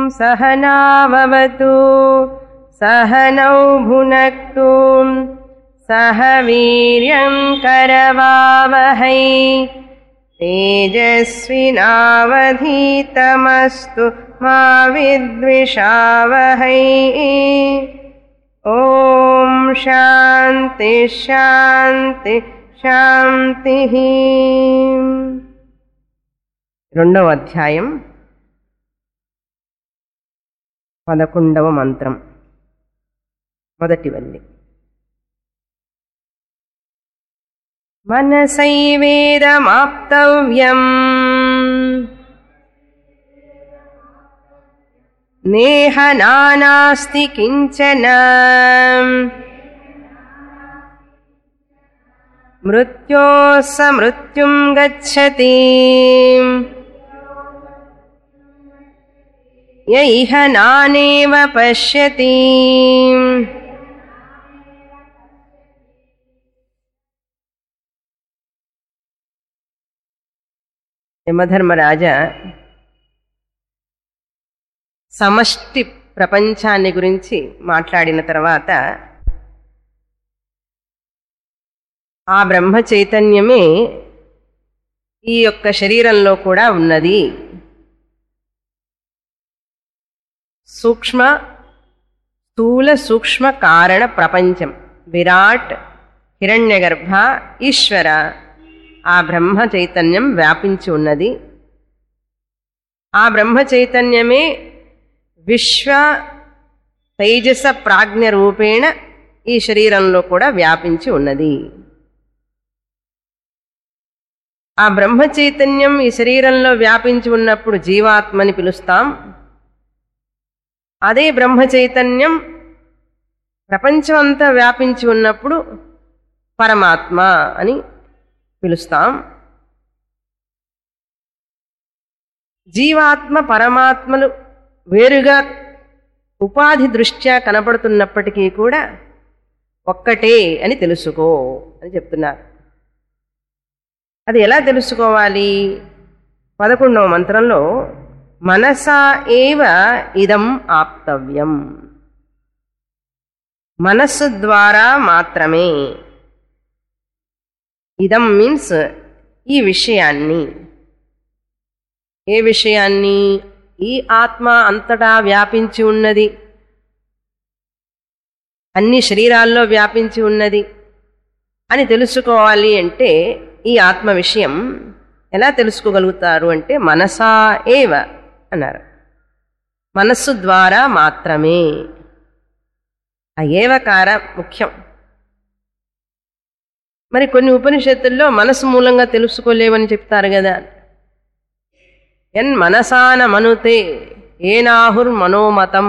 सहनाववतु सहनौ भुनक्तु सह वीर्यं करवावहै तेजस्विनावधीतमस्तु मा विद्विषावहै ॐ शान्ति శాంతి శాంతి రెండవ అధ్యాయం పదకొండవ మంత్రం మొదటి వల్లి మనసైవేదమాప్తవ్యం నేహ నానాస్తి కించన మృత్యో స మృత్యుం గచ్చతి యైహ నానేవ పశ్యతి యమధర్మరాజ సమష్టి ప్రపంచాన్ని గురించి మాట్లాడిన తర్వాత ఆ బ్రహ్మ చైతన్యమే ఈ యొక్క శరీరంలో కూడా ఉన్నది సూక్ష్మ స్థూల సూక్ష్మ కారణ ప్రపంచం విరాట్ హిరణ్యగర్భ ఈశ్వర ఆ బ్రహ్మ చైతన్యం వ్యాపించి ఉన్నది ఆ బ్రహ్మ చైతన్యమే విశ్వ తైజస ప్రాజ్ఞ రూపేణ ఈ శరీరంలో కూడా వ్యాపించి ఉన్నది ఆ బ్రహ్మ చైతన్యం ఈ శరీరంలో వ్యాపించి ఉన్నప్పుడు జీవాత్మని పిలుస్తాం అదే బ్రహ్మ చైతన్యం ప్రపంచం అంతా వ్యాపించి ఉన్నప్పుడు పరమాత్మ అని పిలుస్తాం జీవాత్మ పరమాత్మలు వేరుగా ఉపాధి దృష్ట్యా కనపడుతున్నప్పటికీ కూడా ఒక్కటే అని తెలుసుకో అని చెప్తున్నారు అది ఎలా తెలుసుకోవాలి పదకొండవ మంత్రంలో మనసా ఏవ ఇదం ఆప్తవ్యం మనస్సు ద్వారా మాత్రమే ఇదం మీన్స్ ఈ విషయాన్ని ఏ విషయాన్ని ఈ ఆత్మ అంతటా వ్యాపించి ఉన్నది అన్ని శరీరాల్లో వ్యాపించి ఉన్నది అని తెలుసుకోవాలి అంటే ఈ ఆత్మ విషయం ఎలా తెలుసుకోగలుగుతారు అంటే మనసా ఏవ అన్నారు మనస్సు ద్వారా మాత్రమే ఆ ఏవకార ముఖ్యం మరి కొన్ని ఉపనిషత్తుల్లో మనసు మూలంగా తెలుసుకోలేవని చెప్తారు కదా ఎన్ మనసాన మనుతే ఏనాహుర్ మనోమతం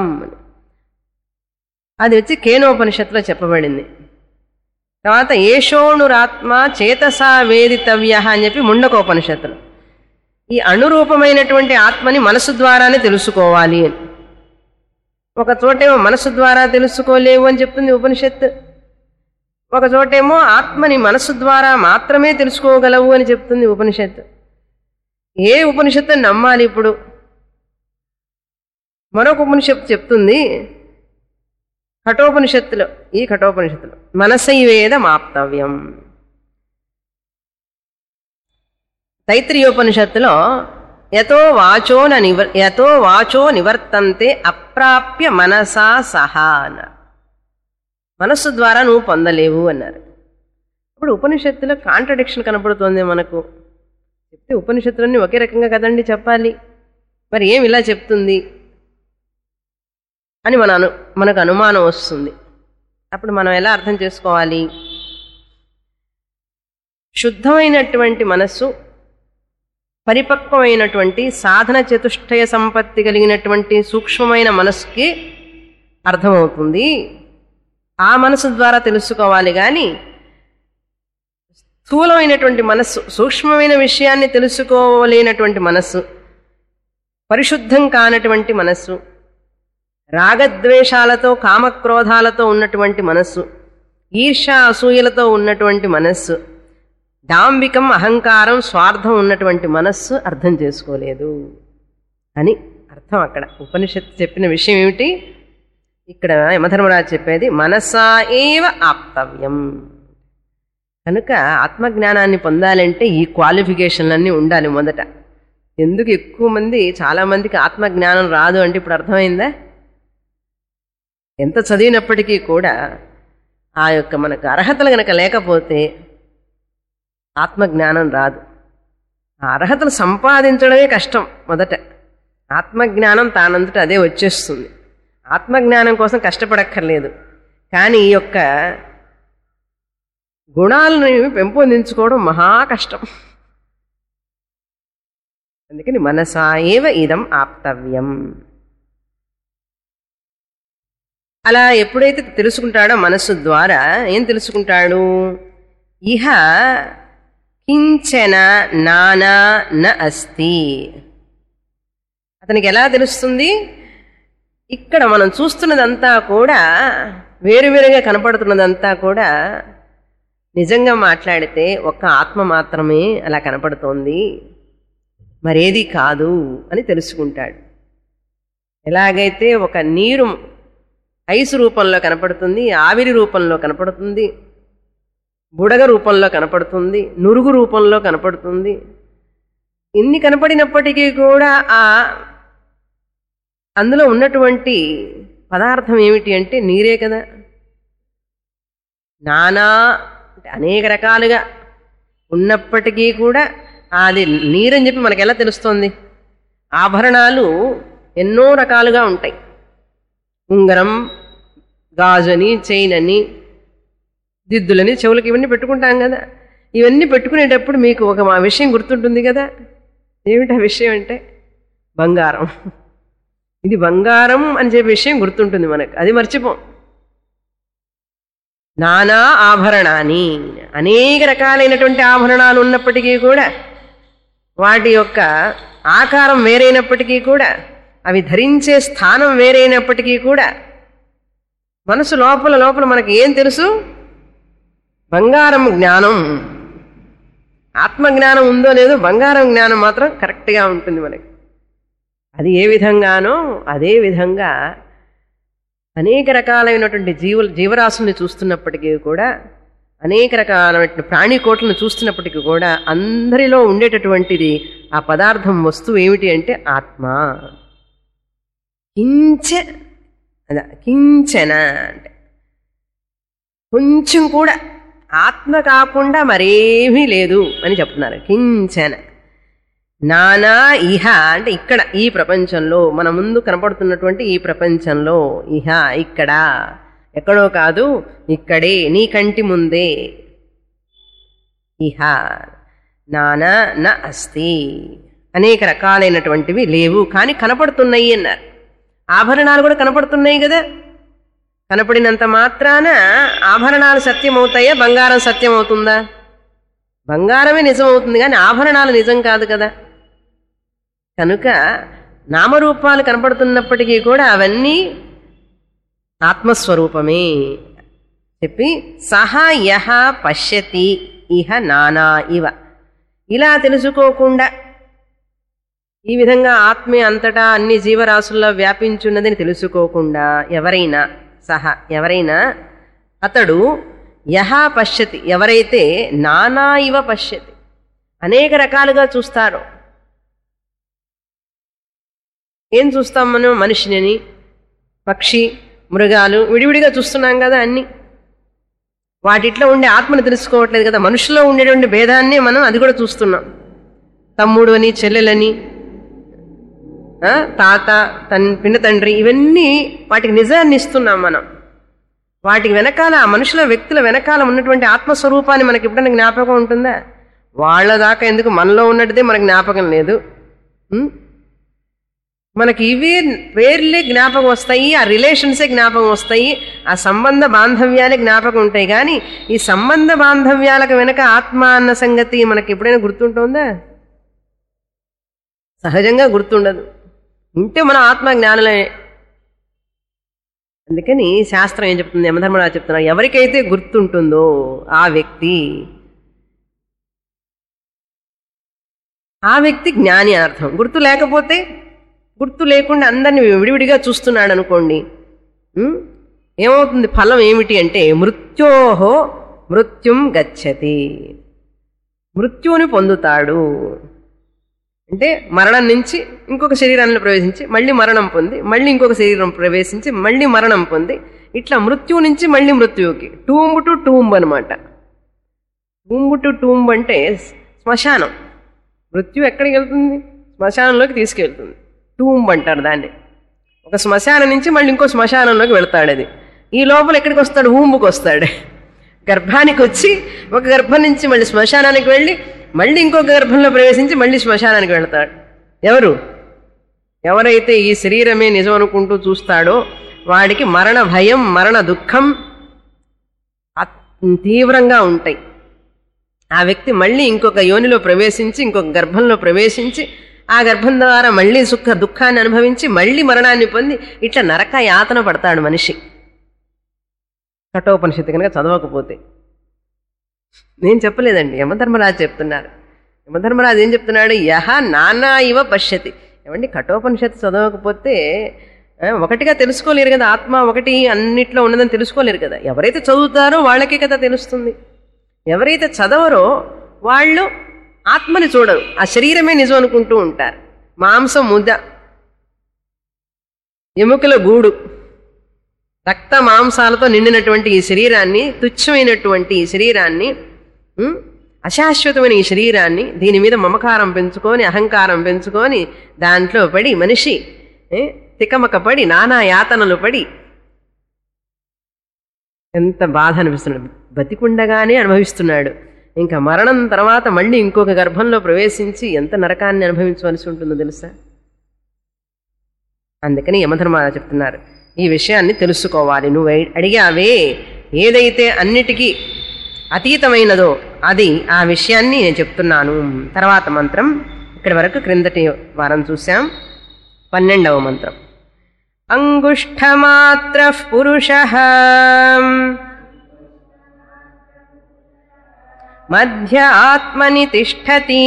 అది వచ్చి కేనోపనిషత్తులో చెప్పబడింది తర్వాత ఏషోణురాత్మ చేతసా వేదితవ్య అని చెప్పి ముండకోపనిషత్తులు ఈ అణురూపమైనటువంటి ఆత్మని మనసు ద్వారానే తెలుసుకోవాలి అని ఒక చోటేమో మనసు ద్వారా తెలుసుకోలేవు అని చెప్తుంది ఉపనిషత్తు ఒక చోటేమో ఆత్మని మనసు ద్వారా మాత్రమే తెలుసుకోగలవు అని చెప్తుంది ఉపనిషత్తు ఏ ఉపనిషత్తు నమ్మాలి ఇప్పుడు మరొక ఉపనిషత్తు చెప్తుంది కఠోపనిషత్తులో ఈ కఠోపనిషత్తులో మనసైవేదం ఆప్తవ్యం తైత్రీయోపనిషత్తులో యతో వాచో నివర్ యతో వాచో నివర్తంతే అప్రాప్య మనసా సహా అన్నారు మనస్సు ద్వారా నువ్వు పొందలేవు అన్నారు ఇప్పుడు ఉపనిషత్తులో కాంట్రడిక్షన్ కనపడుతోంది మనకు చెప్తే ఉపనిషత్తులన్నీ ఒకే రకంగా కదండి చెప్పాలి మరి ఏమి ఇలా చెప్తుంది అని మన అను మనకు అనుమానం వస్తుంది అప్పుడు మనం ఎలా అర్థం చేసుకోవాలి శుద్ధమైనటువంటి మనస్సు పరిపక్వమైనటువంటి సాధన చతుష్టయ సంపత్తి కలిగినటువంటి సూక్ష్మమైన మనస్సుకి అర్థమవుతుంది ఆ మనసు ద్వారా తెలుసుకోవాలి కానీ స్థూలమైనటువంటి మనస్సు సూక్ష్మమైన విషయాన్ని తెలుసుకోలేనటువంటి మనస్సు పరిశుద్ధం కానటువంటి మనస్సు రాగద్వేషాలతో కామక్రోధాలతో ఉన్నటువంటి మనస్సు ఈర్ష అసూయలతో ఉన్నటువంటి మనస్సు డాంబికం అహంకారం స్వార్థం ఉన్నటువంటి మనస్సు అర్థం చేసుకోలేదు అని అర్థం అక్కడ ఉపనిషత్తు చెప్పిన విషయం ఏమిటి ఇక్కడ యమధర్మరాజు చెప్పేది మనసా ఏవ ఆప్తవ్యం కనుక ఆత్మజ్ఞానాన్ని పొందాలంటే ఈ క్వాలిఫికేషన్లన్నీ ఉండాలి మొదట ఎందుకు ఎక్కువ మంది చాలా మందికి ఆత్మజ్ఞానం రాదు అంటే ఇప్పుడు అర్థమైందా ఎంత చదివినప్పటికీ కూడా ఆ యొక్క మనకు అర్హతలు గనక లేకపోతే ఆత్మజ్ఞానం రాదు ఆ అర్హతలు సంపాదించడమే కష్టం మొదట ఆత్మజ్ఞానం తానంతట అదే వచ్చేస్తుంది ఆత్మజ్ఞానం కోసం కష్టపడక్కర్లేదు కానీ ఈ యొక్క గుణాలను పెంపొందించుకోవడం మహా కష్టం అందుకని మనసా ఏవ ఇదం ఆప్తవ్యం అలా ఎప్పుడైతే తెలుసుకుంటాడో మనస్సు ద్వారా ఏం తెలుసుకుంటాడు ఇహ కించన నానా న అస్తి అతనికి ఎలా తెలుస్తుంది ఇక్కడ మనం చూస్తున్నదంతా కూడా వేరువేరుగా కనపడుతున్నదంతా కూడా నిజంగా మాట్లాడితే ఒక్క ఆత్మ మాత్రమే అలా కనపడుతోంది మరేది కాదు అని తెలుసుకుంటాడు ఎలాగైతే ఒక నీరు ఐసు రూపంలో కనపడుతుంది ఆవిరి రూపంలో కనపడుతుంది బుడగ రూపంలో కనపడుతుంది నురుగు రూపంలో కనపడుతుంది ఇన్ని కనపడినప్పటికీ కూడా ఆ అందులో ఉన్నటువంటి పదార్థం ఏమిటి అంటే నీరే కదా నానా అంటే అనేక రకాలుగా ఉన్నప్పటికీ కూడా అది నీరని చెప్పి మనకు ఎలా తెలుస్తోంది ఆభరణాలు ఎన్నో రకాలుగా ఉంటాయి ఉంగరం గాజుని చైన్ అని దిద్దులని చెవులకి ఇవన్నీ పెట్టుకుంటాం కదా ఇవన్నీ పెట్టుకునేటప్పుడు మీకు ఒక మా విషయం గుర్తుంటుంది కదా ఏమిటి ఆ విషయం అంటే బంగారం ఇది బంగారం అని చెప్పే విషయం గుర్తుంటుంది మనకు అది మర్చిపోం నానా ఆభరణాన్ని అనేక రకాలైనటువంటి ఆభరణాలు ఉన్నప్పటికీ కూడా వాటి యొక్క ఆకారం వేరైనప్పటికీ కూడా అవి ధరించే స్థానం వేరైనప్పటికీ కూడా మనసు లోపల లోపల మనకి ఏం తెలుసు బంగారం జ్ఞానం ఆత్మజ్ఞానం ఉందో లేదో బంగారం జ్ఞానం మాత్రం కరెక్ట్గా ఉంటుంది మనకి అది ఏ విధంగానో అదే విధంగా అనేక రకాలైనటువంటి జీవుల జీవరాశుల్ని చూస్తున్నప్పటికీ కూడా అనేక రకాలైన ప్రాణికోట్లను చూస్తున్నప్పటికీ కూడా అందరిలో ఉండేటటువంటిది ఆ పదార్థం వస్తువు ఏమిటి అంటే ఆత్మ కించ అదా కించన అంటే కొంచెం కూడా ఆత్మ కాకుండా మరేమీ లేదు అని చెప్తున్నారు కించన నానా ఇహ అంటే ఇక్కడ ఈ ప్రపంచంలో మన ముందు కనపడుతున్నటువంటి ఈ ప్రపంచంలో ఇహ ఇక్కడ ఎక్కడో కాదు ఇక్కడే నీ కంటి ముందే ఇహ నానా న అస్తి అనేక రకాలైనటువంటివి లేవు కానీ కనపడుతున్నాయి అన్నారు ఆభరణాలు కూడా కనపడుతున్నాయి కదా కనపడినంత మాత్రాన ఆభరణాలు సత్యమవుతాయా బంగారం సత్యమవుతుందా బంగారమే నిజమవుతుంది కానీ ఆభరణాలు నిజం కాదు కదా కనుక నామరూపాలు కనపడుతున్నప్పటికీ కూడా అవన్నీ ఆత్మస్వరూపమే చెప్పి సహా యహ పశ్యతి ఇహ నానా ఇవ ఇలా తెలుసుకోకుండా ఈ విధంగా ఆత్మే అంతటా అన్ని జీవరాశుల్లో వ్యాపించున్నదని తెలుసుకోకుండా ఎవరైనా సహా ఎవరైనా అతడు యహ పశ్యతి ఎవరైతే నానా ఇవ పశ్యతి అనేక రకాలుగా చూస్తారో ఏం చూస్తాం మనం మనిషిని పక్షి మృగాలు విడివిడిగా చూస్తున్నాం కదా అన్ని వాటిట్లో ఉండే ఆత్మను తెలుసుకోవట్లేదు కదా మనుషుల్లో ఉండేటువంటి భేదాన్ని మనం అది కూడా చూస్తున్నాం తమ్ముడు అని చెల్లెలని ఆ, తాత తన్ పిన్న తండ్రి ఇవన్నీ వాటికి నిజాన్ని ఇస్తున్నాం మనం వాటికి వెనకాల ఆ మనుషుల వ్యక్తుల వెనకాల ఉన్నటువంటి ఆత్మస్వరూపాన్ని మనకి ఎప్పుడైనా జ్ఞాపకం ఉంటుందా వాళ్ళ దాకా ఎందుకు మనలో ఉన్నట్టుదే మనకు జ్ఞాపకం లేదు ఉం? మనకి ఇవే పేర్లే జ్ఞాపకం వస్తాయి ఆ రిలేషన్సే జ్ఞాపకం వస్తాయి ఆ సంబంధ బాంధవ్యాలే జ్ఞాపకం ఉంటాయి కానీ ఈ సంబంధ బాంధవ్యాలకు వెనక ఆత్మ అన్న సంగతి మనకి ఎప్పుడైనా గుర్తుంటుందా సహజంగా గుర్తుండదు ఉంటే మనం ఆత్మ జ్ఞానులే అందుకని శాస్త్రం ఏం చెప్తుంది యమధర్మరాజు చెప్తున్నారు ఎవరికైతే గుర్తుంటుందో ఆ వ్యక్తి ఆ వ్యక్తి జ్ఞాని అని అర్థం గుర్తు లేకపోతే గుర్తు లేకుండా అందరిని విడివిడిగా చూస్తున్నాడు అనుకోండి ఉం? ఏమవుతుంది ఫలం ఏమిటి అంటే మృత్యోహో మృత్యుం గచ్చతి మృత్యువుని పొందుతాడు అంటే మరణం నుంచి ఇంకొక శరీరంలో ప్రవేశించి మళ్ళీ మరణం పొంది మళ్ళీ ఇంకొక శరీరం ప్రవేశించి మళ్ళీ మరణం పొంది ఇట్లా మృత్యువు నుంచి మళ్ళీ మృత్యువుకి టూంబ్ టు టూంబ్ అనమాట టూంబ్ టు టూంబ్ అంటే శ్మశానం మృత్యు ఎక్కడికి వెళ్తుంది శ్మశానంలోకి తీసుకెళ్తుంది టూంబ్ అంటారు దాన్ని ఒక శ్మశానం నుంచి మళ్ళీ ఇంకో శ్మశానంలోకి వెళ్తాడు అది ఈ లోపల ఎక్కడికి వస్తాడు ఊంబుకి వస్తాడు గర్భానికి వచ్చి ఒక గర్భం నుంచి మళ్ళీ శ్మశానానికి వెళ్ళి మళ్ళీ ఇంకొక గర్భంలో ప్రవేశించి మళ్ళీ శ్మశానానికి వెళ్తాడు ఎవరు ఎవరైతే ఈ శరీరమే నిజం అనుకుంటూ చూస్తాడో వాడికి మరణ భయం మరణ దుఃఖం అత్- తీవ్రంగా ఉంటాయి ఆ వ్యక్తి మళ్ళీ ఇంకొక యోనిలో ప్రవేశించి ఇంకొక గర్భంలో ప్రవేశించి ఆ గర్భం ద్వారా మళ్ళీ సుఖ దుఃఖాన్ని అనుభవించి మళ్ళీ మరణాన్ని పొంది ఇట్లా నరక యాతన పడతాడు మనిషి కఠోపనిషత్తు కనుక చదవకపోతే నేను చెప్పలేదండి యమధర్మరాజు చెప్తున్నారు యమధర్మరాజు ఏం చెప్తున్నాడు యహ నానా ఇవ పశ్యతి ఏమండి కఠోపనిషత్తు చదవకపోతే ఆ, ఒకటిగా తెలుసుకోలేరు కదా ఆత్మ ఒకటి అన్నిట్లో ఉన్నదని తెలుసుకోలేరు కదా ఎవరైతే చదువుతారో వాళ్ళకే కదా తెలుస్తుంది ఎవరైతే చదవరో వాళ్ళు ఆత్మని చూడరు ఆ శరీరమే నిజం అనుకుంటూ ఉంటారు మాంసం ముద్ద ఎముకల గూడు రక్త మాంసాలతో నిండినటువంటి ఈ శరీరాన్ని తుచ్చమైనటువంటి ఈ శరీరాన్ని ఉం, అశాశ్వతమైన ఈ శరీరాన్ని దీని మీద మమకారం పెంచుకొని అహంకారం పెంచుకొని దాంట్లో పడి మనిషి ఏ, తికమక పడి నానా యాతనలు పడి ఎంత బాధ అనిపిస్తున్నాడు బతికుండగానే అనుభవిస్తున్నాడు ఇంకా మరణం తర్వాత మళ్ళీ ఇంకొక గర్భంలో ప్రవేశించి ఎంత నరకాన్ని అనుభవించవలసి ఉంటుందో తెలుసా అందుకని యమధర్మారాజు చెప్తున్నారు ఈ విషయాన్ని తెలుసుకోవాలి నువ్వు అడి- అడిగావే ఏదైతే అన్నిటికీ అతీతమైనదో అది ఆ విషయాన్ని నేను చెప్తున్నాను తర్వాత మంత్రం ఇక్కడి వరకు క్రిందటి వారం చూసాం పన్నెండవ మంత్రం అంగుష్ఠమాత్ర పురుష మధ్య ఆత్మని తిష్టతి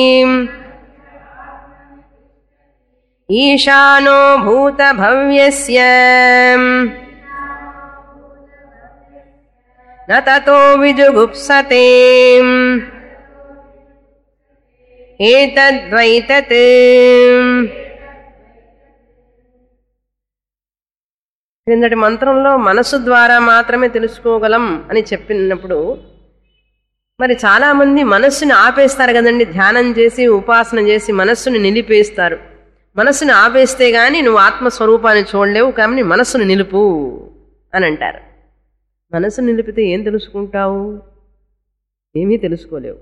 ఈశానో భూతభవ్యస్య न ततो विजुगुप्सते एतद्वैतत् క్రిందటి మంత్రంలో మనసు ద్వారా మాత్రమే తెలుసుకోగలం అని చెప్పినప్పుడు మరి చాలామంది మనస్సుని ఆపేస్తారు కదండి ధ్యానం చేసి ఉపాసన చేసి మనస్సుని నిలిపేస్తారు మనస్సుని ఆపేస్తే గాని నువ్వు ఆత్మస్వరూపాన్ని చూడలేవు కానీ మనస్సును నిలుపు అని అంటారు మనసు నిలిపితే ఏం తెలుసుకుంటావు ఏమీ తెలుసుకోలేవు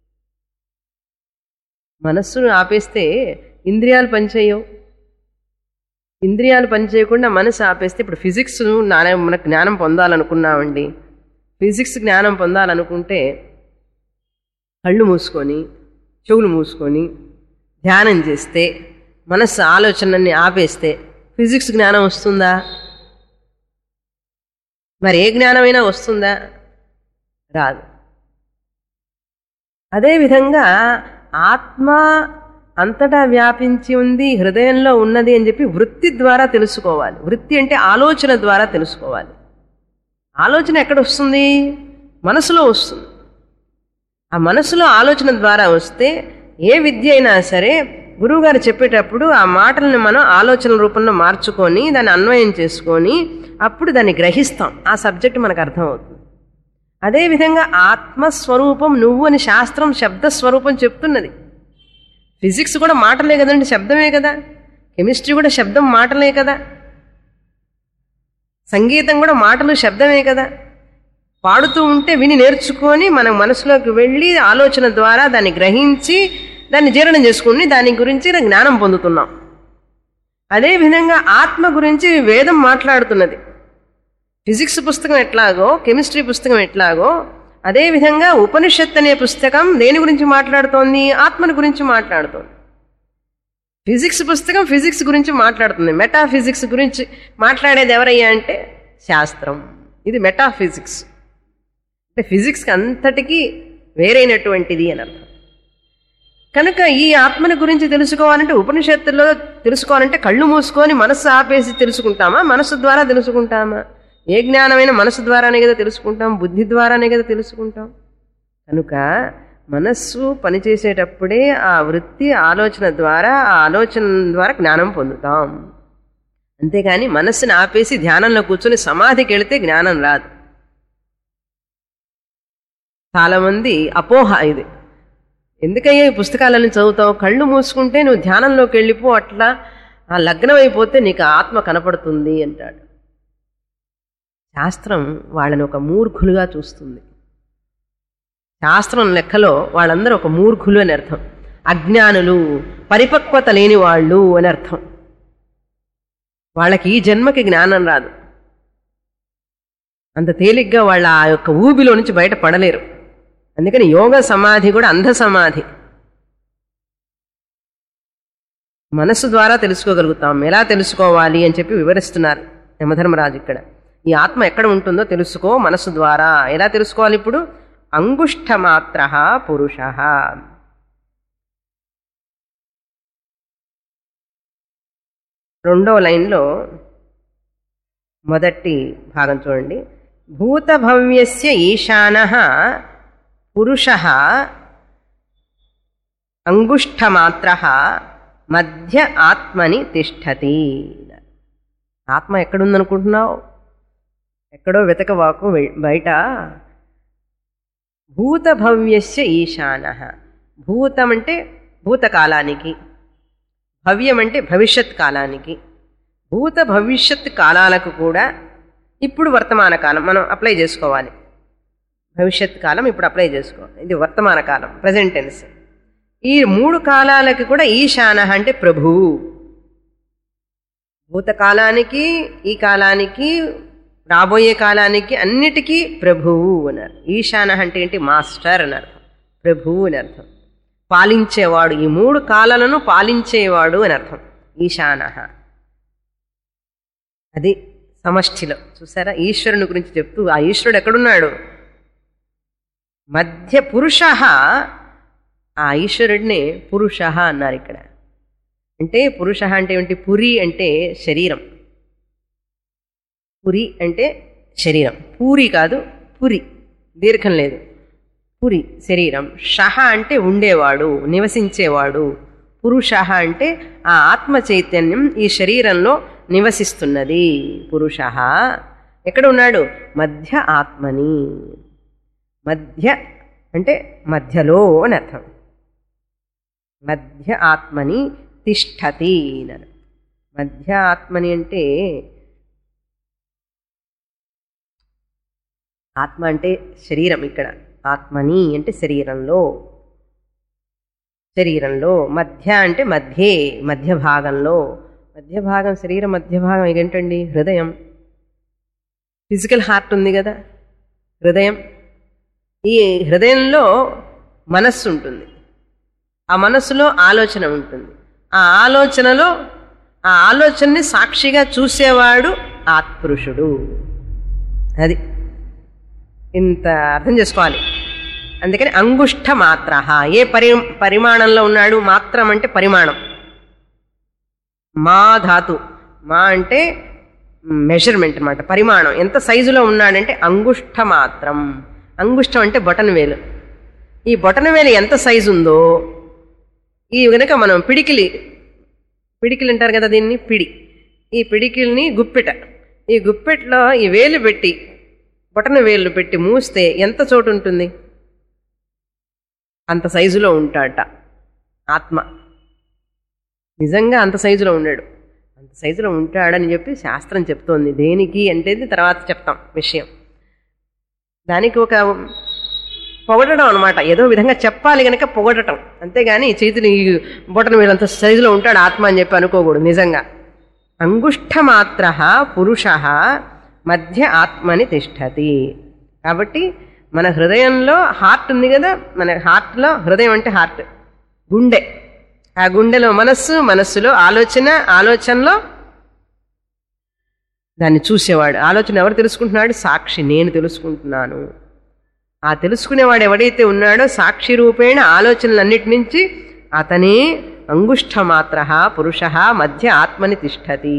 మనస్సును ఆపేస్తే ఇంద్రియాలు పనిచేయవు ఇంద్రియాలు పనిచేయకుండా మనసు ఆపేస్తే ఇప్పుడు ఫిజిక్స్ నానే మనకు జ్ఞానం పొందాలనుకున్నామండి ఫిజిక్స్ జ్ఞానం పొందాలనుకుంటే కళ్ళు మూసుకొని చెవులు మూసుకొని ధ్యానం చేస్తే మనస్సు ఆలోచనని ఆపేస్తే ఫిజిక్స్ జ్ఞానం వస్తుందా మరి ఏ జ్ఞానమైనా వస్తుందా రాదు అదేవిధంగా ఆత్మ అంతటా వ్యాపించి ఉంది హృదయంలో ఉన్నది అని చెప్పి వృత్తి ద్వారా తెలుసుకోవాలి వృత్తి అంటే ఆలోచన ద్వారా తెలుసుకోవాలి ఆలోచన ఎక్కడ వస్తుంది మనసులో వస్తుంది ఆ మనసులో ఆలోచన ద్వారా వస్తే ఏ విద్య అయినా సరే గురువుగారు చెప్పేటప్పుడు ఆ మాటలను మనం ఆలోచన రూపంలో మార్చుకొని దాన్ని అన్వయం చేసుకొని అప్పుడు దాన్ని గ్రహిస్తాం ఆ సబ్జెక్ట్ మనకు అర్థమవుతుంది అదేవిధంగా ఆత్మస్వరూపం నువ్వు అని శాస్త్రం శబ్ద స్వరూపం చెప్తున్నది ఫిజిక్స్ కూడా మాటలే కదండి శబ్దమే కదా కెమిస్ట్రీ కూడా శబ్దం మాటలే కదా సంగీతం కూడా మాటలు శబ్దమే కదా పాడుతూ ఉంటే విని నేర్చుకొని మన మనసులోకి వెళ్ళి ఆలోచన ద్వారా దాన్ని గ్రహించి దాన్ని జీర్ణం చేసుకుని దాని గురించి జ్ఞానం పొందుతున్నాం అదేవిధంగా ఆత్మ గురించి వేదం మాట్లాడుతున్నది ఫిజిక్స్ పుస్తకం ఎట్లాగో కెమిస్ట్రీ పుస్తకం ఎట్లాగో అదేవిధంగా ఉపనిషత్ అనే పుస్తకం దేని గురించి మాట్లాడుతోంది ఆత్మని గురించి మాట్లాడుతోంది ఫిజిక్స్ పుస్తకం ఫిజిక్స్ గురించి మాట్లాడుతుంది మెటాఫిజిక్స్ గురించి మాట్లాడేది ఎవరయ్యా అంటే శాస్త్రం ఇది మెటాఫిజిక్స్ అంటే ఫిజిక్స్కి అంతటికీ వేరైనటువంటిది అని అర్థం కనుక ఈ ఆత్మని గురించి తెలుసుకోవాలంటే ఉపనిషత్తుల్లో తెలుసుకోవాలంటే కళ్ళు మూసుకొని మనస్సు ఆపేసి తెలుసుకుంటామా మనస్సు ద్వారా తెలుసుకుంటామా ఏ జ్ఞానమైన మనస్సు ద్వారానే కదా తెలుసుకుంటాం బుద్ధి ద్వారానే కదా తెలుసుకుంటాం కనుక మనస్సు పనిచేసేటప్పుడే ఆ వృత్తి ఆలోచన ద్వారా ఆ ఆలోచన ద్వారా జ్ఞానం పొందుతాం అంతేగాని మనస్సుని ఆపేసి ధ్యానంలో కూర్చొని సమాధికి వెళితే జ్ఞానం రాదు చాలామంది అపోహ ఇది ఎందుకయ్యా ఈ పుస్తకాలను చదువుతావు కళ్ళు మూసుకుంటే నువ్వు ధ్యానంలోకి వెళ్ళిపో అట్లా ఆ లగ్నం అయిపోతే నీకు ఆత్మ కనపడుతుంది అంటాడు శాస్త్రం వాళ్ళని ఒక మూర్ఖులుగా చూస్తుంది శాస్త్రం లెక్కలో వాళ్ళందరూ ఒక మూర్ఖులు అని అర్థం అజ్ఞానులు పరిపక్వత లేని వాళ్ళు అని అర్థం వాళ్ళకి ఈ జన్మకి జ్ఞానం రాదు అంత తేలిగ్గా వాళ్ళ ఆ యొక్క ఊబిలో నుంచి బయట పడలేరు అందుకని యోగ సమాధి కూడా అంధ సమాధి మనస్సు ద్వారా తెలుసుకోగలుగుతాం ఎలా తెలుసుకోవాలి అని చెప్పి వివరిస్తున్నారు యమధర్మరాజు ఇక్కడ ఈ ఆత్మ ఎక్కడ ఉంటుందో తెలుసుకో మనస్సు ద్వారా ఎలా తెలుసుకోవాలి ఇప్పుడు అంగుష్ఠమాత్ర పురుష రెండో లైన్లో మొదటి భాగం చూడండి భూతభవ్యస్య ఈశాన పురుష అంగుష్ఠమాత్ర మధ్య ఆత్మని తిష్టతి ఆత్మ ఎక్కడుందనుకుంటున్నావు ఎక్కడో వెతకవాకు వె- బయట భూతభవ్యస్య ఈశాన భూతం అంటే భూతకాలానికి భవ్యం అంటే భవిష్యత్ కాలానికి భూత భవిష్యత్ కాలాలకు కూడా ఇప్పుడు వర్తమాన కాలం మనం అప్లై చేసుకోవాలి భవిష్యత్ కాలం ఇప్పుడు అప్లై చేసుకోవాలి ఇది వర్తమాన కాలం ప్రజెంట్ టెన్స్ ఈ మూడు కాలాలకి కూడా ఈశాన అంటే ప్రభువు భూతకాలానికి ఈ కాలానికి రాబోయే కాలానికి అన్నిటికీ ప్రభువు అన్నారు ఈశాన అంటే ఏంటి మాస్టర్ అని అర్థం ప్రభువు అని అర్థం పాలించేవాడు ఈ మూడు కాలాలను పాలించేవాడు అని అర్థం ఈశాన అది సమష్టిలో చూసారా ఈశ్వరుని గురించి చెప్తూ ఆ ఈశ్వరుడు ఎక్కడున్నాడు మధ్య పురుష ఆ ఈశ్వరుడిని పురుష అన్నారు ఇక్కడ అంటే పురుష అంటే ఏమిటి పురి అంటే శరీరం పురి అంటే శరీరం పూరి కాదు పురి దీర్ఘం లేదు పురి శరీరం షహ అంటే ఉండేవాడు నివసించేవాడు పురుష అంటే ఆ ఆత్మ చైతన్యం ఈ శరీరంలో నివసిస్తున్నది పురుష ఎక్కడ ఉన్నాడు మధ్య ఆత్మని మధ్య అంటే మధ్యలో అని అర్థం మధ్య ఆత్మని తిష్టతి అని మధ్య ఆత్మని అంటే ఆత్మ అంటే శరీరం ఇక్కడ ఆత్మని అంటే శరీరంలో శరీరంలో మధ్య అంటే మధ్యే మధ్య భాగంలో మధ్య భాగం శరీరం మధ్య భాగం ఏంటండి హృదయం ఫిజికల్ హార్ట్ ఉంది కదా హృదయం ఈ హృదయంలో మనస్సు ఉంటుంది ఆ మనస్సులో ఆలోచన ఉంటుంది ఆ ఆలోచనలో ఆ ఆలోచనని సాక్షిగా చూసేవాడు ఆత్పురుషుడు అది ఇంత అర్థం చేసుకోవాలి అందుకని అంగుష్ట మాత్ర ఏ పరి పరిమాణంలో ఉన్నాడు మాత్రం అంటే పరిమాణం మా ధాతు మా అంటే మెజర్మెంట్ అన్నమాట పరిమాణం ఎంత సైజులో ఉన్నాడంటే అంగుష్ట మాత్రం అంగుష్టం అంటే బొటన వేలు ఈ బొటన వేలు ఎంత సైజు ఉందో ఈ గనక మనం పిడికిలి పిడికిలి అంటారు కదా దీన్ని పిడి ఈ పిడికిల్ని గుప్పెట ఈ గుప్పెట్లో ఈ వేలు పెట్టి బొటన వేలు పెట్టి మూస్తే ఎంత చోటు ఉంటుంది అంత సైజులో ఉంటాడట ఆత్మ నిజంగా అంత సైజులో ఉన్నాడు అంత సైజులో ఉంటాడని చెప్పి శాస్త్రం చెప్తోంది దేనికి అంటే తర్వాత చెప్తాం విషయం దానికి ఒక పొగడటం అనమాట ఏదో విధంగా చెప్పాలి కనుక పొగడటం అంతేగాని చేతులు ఈ బొటన వీళ్ళంత సైజులో ఉంటాడు ఆత్మ అని చెప్పి అనుకోకూడదు నిజంగా అంగుష్ఠమాత్ర పురుష మధ్య ఆత్మని తిష్టతి కాబట్టి మన హృదయంలో హార్ట్ ఉంది కదా మన హార్ట్లో హృదయం అంటే హార్ట్ గుండె ఆ గుండెలో మనస్సు మనస్సులో ఆలోచన ఆలోచనలో దాన్ని చూసేవాడు ఆలోచన ఎవరు తెలుసుకుంటున్నాడు సాక్షి నేను తెలుసుకుంటున్నాను ఆ తెలుసుకునేవాడు ఎవడైతే ఉన్నాడో సాక్షి రూపేణ ఆలోచనలన్నిటి నుంచి అతనే అంగుష్ఠమాత్ర పురుష మధ్య ఆత్మని తిష్టతి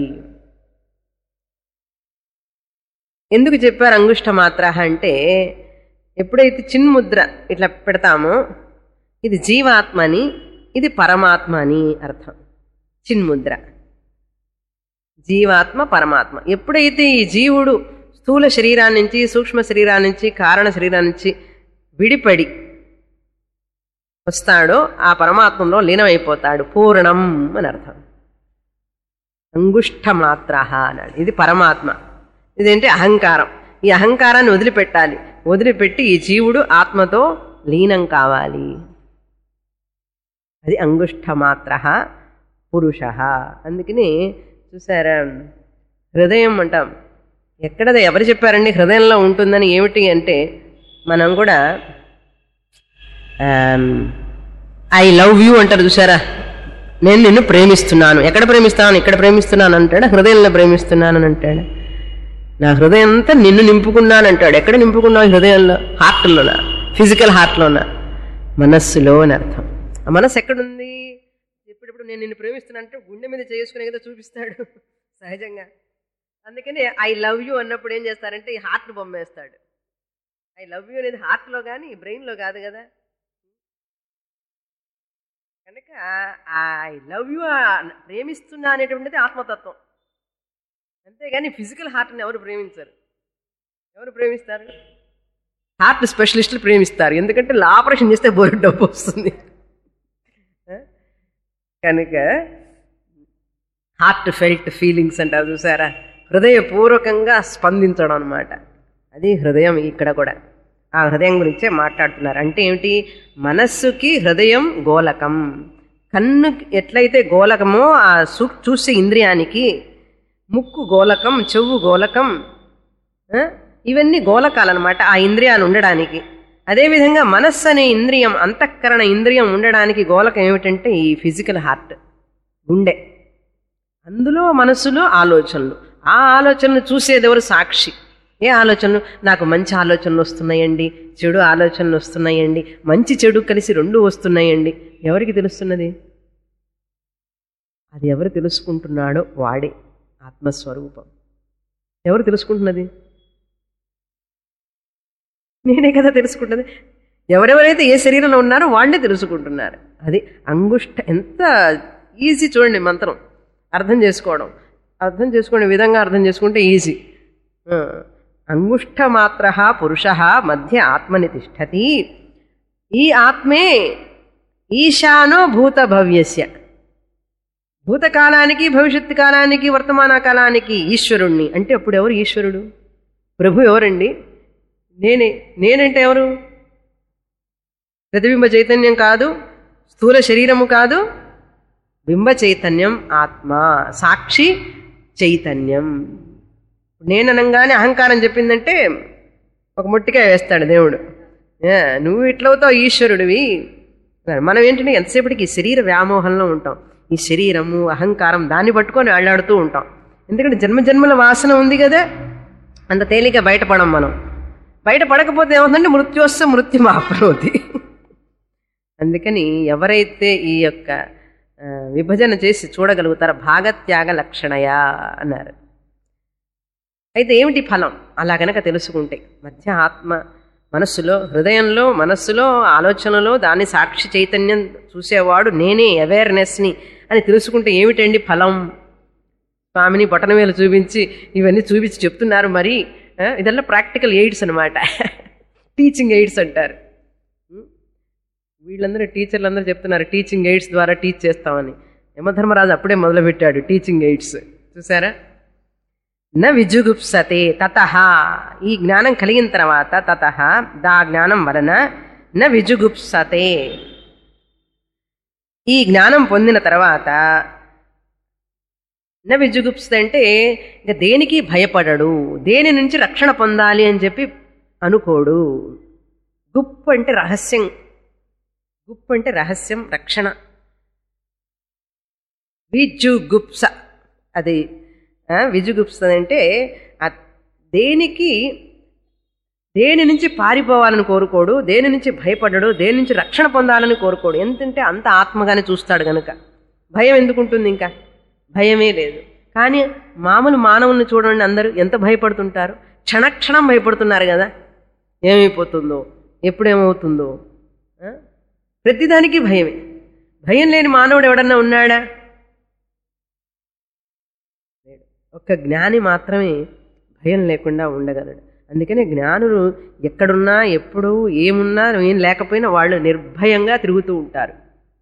ఎందుకు చెప్పారు అంగుష్ఠమాత్ర అంటే ఎప్పుడైతే చిన్ముద్ర ఇట్లా పెడతామో ఇది జీవాత్మని ఇది పరమాత్మ అని అర్థం చిన్ముద్ర జీవాత్మ పరమాత్మ ఎప్పుడైతే ఈ జీవుడు స్థూల శరీరాన్ని నుంచి సూక్ష్మ శరీరాన్ని నుంచి కారణ శరీరాన్ని నుంచి విడిపడి వస్తాడో ఆ పరమాత్మలో లీనమైపోతాడు పూర్ణం అని అర్థం అంగుష్ఠమాత్ర అన్నాడు ఇది పరమాత్మ ఇదేంటి అహంకారం ఈ అహంకారాన్ని వదిలిపెట్టాలి వదిలిపెట్టి ఈ జీవుడు ఆత్మతో లీనం కావాలి అది అంగుష్ఠమాత్ర పురుష అందుకని చూసారా హృదయం అంటాం ఎక్కడది ఎవరు చెప్పారండి హృదయంలో ఉంటుందని ఏమిటి అంటే మనం కూడా ఐ లవ్ యూ అంటారు చూసారా నేను నిన్ను ప్రేమిస్తున్నాను ఎక్కడ ప్రేమిస్తాను ఇక్కడ ప్రేమిస్తున్నాను అంటాడు హృదయంలో ప్రేమిస్తున్నాను అని అంటాడు నా హృదయం అంతా నిన్ను నింపుకున్నాను అంటాడు ఎక్కడ నింపుకున్నావు హృదయంలో హార్ట్లోనా ఫిజికల్ హార్ట్లోనా మనస్సులో అని అర్థం ఆ మనస్సు ఎక్కడుంది ఎప్పుడెప్పుడు నేను నిన్ను ప్రేమిస్తున్నా అంటే గుండె మీద చేసుకునే కదా చూపిస్తాడు సహజంగా అందుకని ఐ లవ్ యూ అన్నప్పుడు ఏం చేస్తారంటే ఈ హార్ట్ బొమ్మేస్తాడు ఐ లవ్ యూ అనేది హార్ట్లో కానీ బ్రెయిన్లో కాదు కదా కనుక ఐ లవ్ యూ ప్రేమిస్తున్నా అనేటువంటిది ఆత్మతత్వం అంతేగాని ఫిజికల్ హార్ట్ని ఎవరు ప్రేమించరు ఎవరు ప్రేమిస్తారు హార్ట్ స్పెషలిస్టులు ప్రేమిస్తారు ఎందుకంటే ఆపరేషన్ చేస్తే బోరు డబ్బు వస్తుంది కనుక హార్ట్ ఫెల్ట్ ఫీలింగ్స్ అంటారు చూసారా హృదయపూర్వకంగా స్పందించడం అనమాట అది హృదయం ఇక్కడ కూడా ఆ హృదయం గురించే మాట్లాడుతున్నారు అంటే ఏమిటి మనస్సుకి హృదయం గోలకం కన్ను ఎట్లయితే గోలకమో ఆ సు చూసే ఇంద్రియానికి ముక్కు గోలకం చెవు గోలకం ఆ, ఇవన్నీ గోలకాలన్నమాట ఆ ఇంద్రియాలు ఉండడానికి అదేవిధంగా మనస్సు అనే ఇంద్రియం అంతఃకరణ ఇంద్రియం ఉండడానికి గోలకం ఏమిటంటే ఈ ఫిజికల్ హార్ట్ గుండె అందులో మనసులో ఆలోచనలు ఆ ఆలోచనలు చూసేది ఎవరు సాక్షి ఏ ఆలోచనలు నాకు మంచి ఆలోచనలు వస్తున్నాయండి చెడు ఆలోచనలు వస్తున్నాయండి మంచి చెడు కలిసి రెండు వస్తున్నాయండి ఎవరికి తెలుస్తున్నది అది ఎవరు తెలుసుకుంటున్నాడో వాడే ఆత్మస్వరూపం ఎవరు తెలుసుకుంటున్నది నేనే కదా తెలుసుకుంటుంది ఎవరెవరైతే ఏ శరీరంలో ఉన్నారో వాళ్ళే తెలుసుకుంటున్నారు అది అంగుష్ట ఎంత ఈజీ చూడండి మంత్రం అర్థం చేసుకోవడం అర్థం చేసుకునే విధంగా అర్థం చేసుకుంటే ఈజీ అంగుష్ట మాత్ర పురుష మధ్య ఆత్మని తిష్టతి ఈ ఆత్మే ఈశానో భూత భవ్యస్య భూతకాలానికి భవిష్యత్ కాలానికి వర్తమాన కాలానికి ఈశ్వరుణ్ణి అంటే అప్పుడు ఎవరు ఈశ్వరుడు ప్రభు ఎవరండి నేనే నేనంటే ఎవరు ప్రతిబింబ చైతన్యం కాదు స్థూల శరీరము కాదు బింబ చైతన్యం ఆత్మ సాక్షి చైతన్యం నేననంగానే అహంకారం చెప్పిందంటే ఒక ముట్టికాయ వేస్తాడు దేవుడు ఏ, నువ్వు ఇట్లవుతావు ఈశ్వరుడివి మనం ఏంటంటే ఎంతసేపటికి ఈ శరీర వ్యామోహంలో ఉంటాం ఈ శరీరము అహంకారం దాన్ని పట్టుకొని అల్లాడుతూ ఉంటాం ఎందుకంటే జన్మ జన్మల వాసన ఉంది కదా అంత తేలిక బయటపడం మనం బయట పడకపోతే ఏమవుతుందంటే మృత్యోస్స మృత్యు మాప్నోతి అందుకని ఎవరైతే ఈ యొక్క ఆ, విభజన చేసి చూడగలుగుతారో భాగత్యాగ లక్షణయా అన్నారు అయితే ఏమిటి ఫలం అలా గనక తెలుసుకుంటే మధ్య ఆత్మ మనస్సులో హృదయంలో మనస్సులో ఆలోచనలో దాన్ని సాక్షి చైతన్యం చూసేవాడు నేనే అవేర్నెస్ని అని తెలుసుకుంటే ఏమిటండి ఫలం స్వామిని బొటనవేలు చూపించి ఇవన్నీ చూపించి చెప్తున్నారు మరి ఆ, ఇదెల్లా ప్రాక్టికల్ ఎయిడ్స్ అనమాట టీచింగ్ ఎయిడ్స్ అంటారు వీళ్ళందరూ టీచర్లు అందరూ చెప్తున్నారు టీచింగ్ ఎయిడ్స్ ద్వారా టీచ్ చేస్తామని యమధర్మరాజు అప్పుడే మొదలుపెట్టాడు టీచింగ్ ఎయిడ్స్ చూసారా న విజుగుప్సతే తత ఈ జ్ఞానం కలిగిన తర్వాత తత దా జ్ఞానం వలన న విజుగుప్సతే ఈ జ్ఞానం పొందిన తర్వాత న విజుగుప్సత అంటే ఇక దేనికి భయపడడు దేని నుంచి రక్షణ పొందాలి అని చెప్పి అనుకోడు గుప్ అంటే రహస్యం గుప్ అంటే రహస్యం రక్షణ విజుగుప్స అది ఆ, విజుగుప్స అంటే ఆ దేనికి దేని నుంచి పారిపోవాలని కోరుకోడు దేని నుంచి భయపడడు దేని నుంచి రక్షణ పొందాలని కోరుకోడు ఎంతంటే అంత ఆత్మగానే చూస్తాడు గనుక భయం ఎందుకుంటుంది ఇంకా భయమే లేదు కానీ మామూలు మానవుల్ని చూడండి అందరూ ఎంత భయపడుతుంటారు క్షణక్షణం భయపడుతున్నారు కదా ఏమైపోతుందో ఎప్పుడేమవుతుందో ఆ? ప్రతిదానికి భయమే భయం లేని మానవుడు ఎవడన్నా ఉన్నాడా లేడు. ఒక్క జ్ఞాని మాత్రమే భయం లేకుండా ఉండగలడు అందుకనే జ్ఞానులు ఎక్కడున్నా ఎప్పుడు ఏమున్నా ఏం లేకపోయినా వాళ్ళు నిర్భయంగా తిరుగుతూ ఉంటారు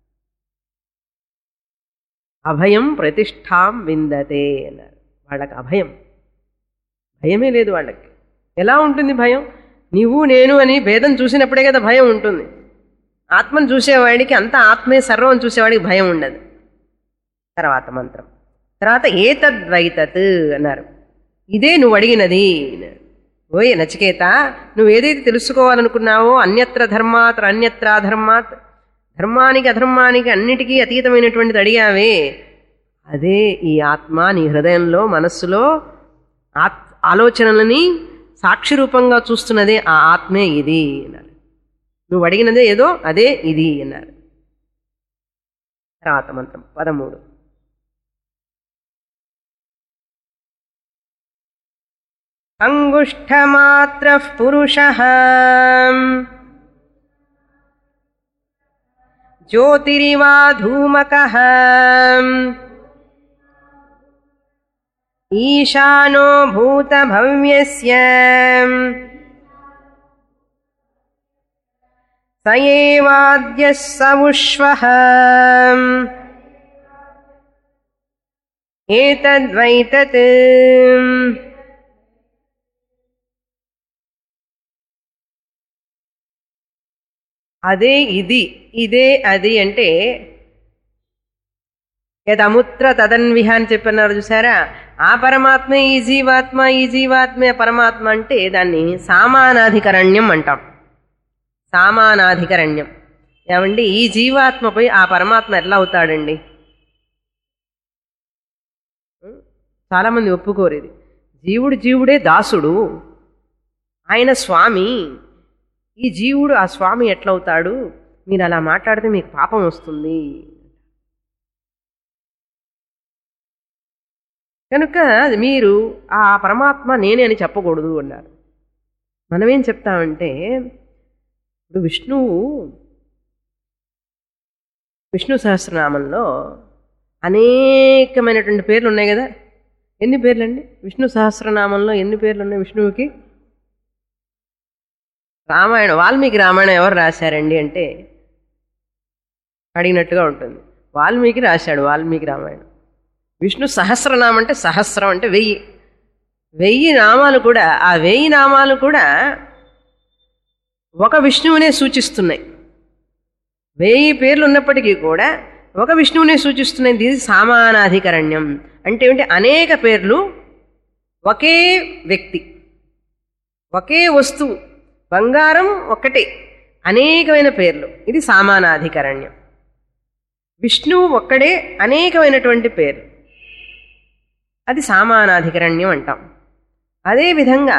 అభయం ప్రతిష్టాం విందతే అన్నారు వాళ్ళకి అభయం భయమే లేదు వాళ్ళకి ఎలా ఉంటుంది భయం నీవు నేను అని భేదం చూసినప్పుడే కదా భయం ఉంటుంది ఆత్మను చూసేవాడికి అంత ఆత్మే సర్వం చూసేవాడికి భయం ఉండదు తర్వాత మంత్రం తర్వాత ఏతద్వైతత్ అన్నారు ఇదే నువ్వు అడిగినది అన్నారు. ఓయ్ నచికేత నువ్వు ఏదైతే తెలుసుకోవాలనుకున్నావో అన్యత్ర ధర్మాత్ అన్యత్ర అధర్మాత్ ధర్మానికి అధర్మానికి అన్నిటికీ అతీతమైనటువంటిది అడిగావే అదే ఈ ఆత్మ నీ హృదయంలో మనస్సులో ఆత్ ఆలోచనలని సాక్షి రూపంగా చూస్తున్నదే ఆ ఆత్మే ఇది అన్నారు నువ్వు అడిగినదే ఏదో అదే ఇది అన్నారు తర్వాత మంత్రం పదమూడు అంగుష్ఠమాత్ర పురుష జ్యోతిరివా ధూమక ఈశానో భూతభవ్యస్య స ఏవాద్యः సవుష్వः ఏతద్వైతత్ అదే ఇది ఇదే అది అంటే యదముత్ర తదన్విహ అని చెప్పన్నారు చూసారా ఆ పరమాత్మ ఈ జీవాత్మ ఈ జీవాత్మ పరమాత్మ అంటే దాన్ని సామానాధికరణ్యం అంటాం సామానాధికరణ్యం ఏమండి ఈ జీవాత్మపై ఆ పరమాత్మ ఎట్లా అవుతాడండి చాలామంది ఒప్పుకోరు ఇది జీవుడు జీవుడే దాసుడు ఆయన స్వామి ఈ జీవుడు ఆ స్వామి ఎట్లవుతాడు మీరు అలా మాట్లాడితే మీకు పాపం వస్తుంది కనుక మీరు ఆ పరమాత్మ నేనే అని చెప్పకూడదు అన్నారు మనమేం చెప్తామంటే ఇప్పుడు విష్ణువు విష్ణు సహస్రనామంలో అనేకమైనటువంటి పేర్లు ఉన్నాయి కదా ఎన్ని పేర్లండి విష్ణు సహస్రనామంలో ఎన్ని పేర్లు ఉన్నాయి విష్ణువుకి రామాయణం వాల్మీకి రామాయణం ఎవరు రాశారండి అంటే అడిగినట్టుగా ఉంటుంది వాల్మీకి రాశాడు వాల్మీకి రామాయణం విష్ణు సహస్రనామం అంటే సహస్రం అంటే వెయ్యి వెయ్యి నామాలు కూడా ఆ వెయ్యి నామాలు కూడా ఒక విష్ణువునే సూచిస్తున్నాయి వెయ్యి పేర్లు ఉన్నప్పటికీ కూడా ఒక విష్ణువునే సూచిస్తున్నాయి ఇది సామానాధికరణ్యం అంటే ఏమిటి అనేక పేర్లు ఒకే వ్యక్తి ఒకే వస్తువు బంగారం ఒక్కటే అనేకమైన పేర్లు ఇది సామానాధికరణ్యం విష్ణువు ఒక్కడే అనేకమైనటువంటి పేర్లు అది సామానాధికరణ్యం అంటాం అదేవిధంగా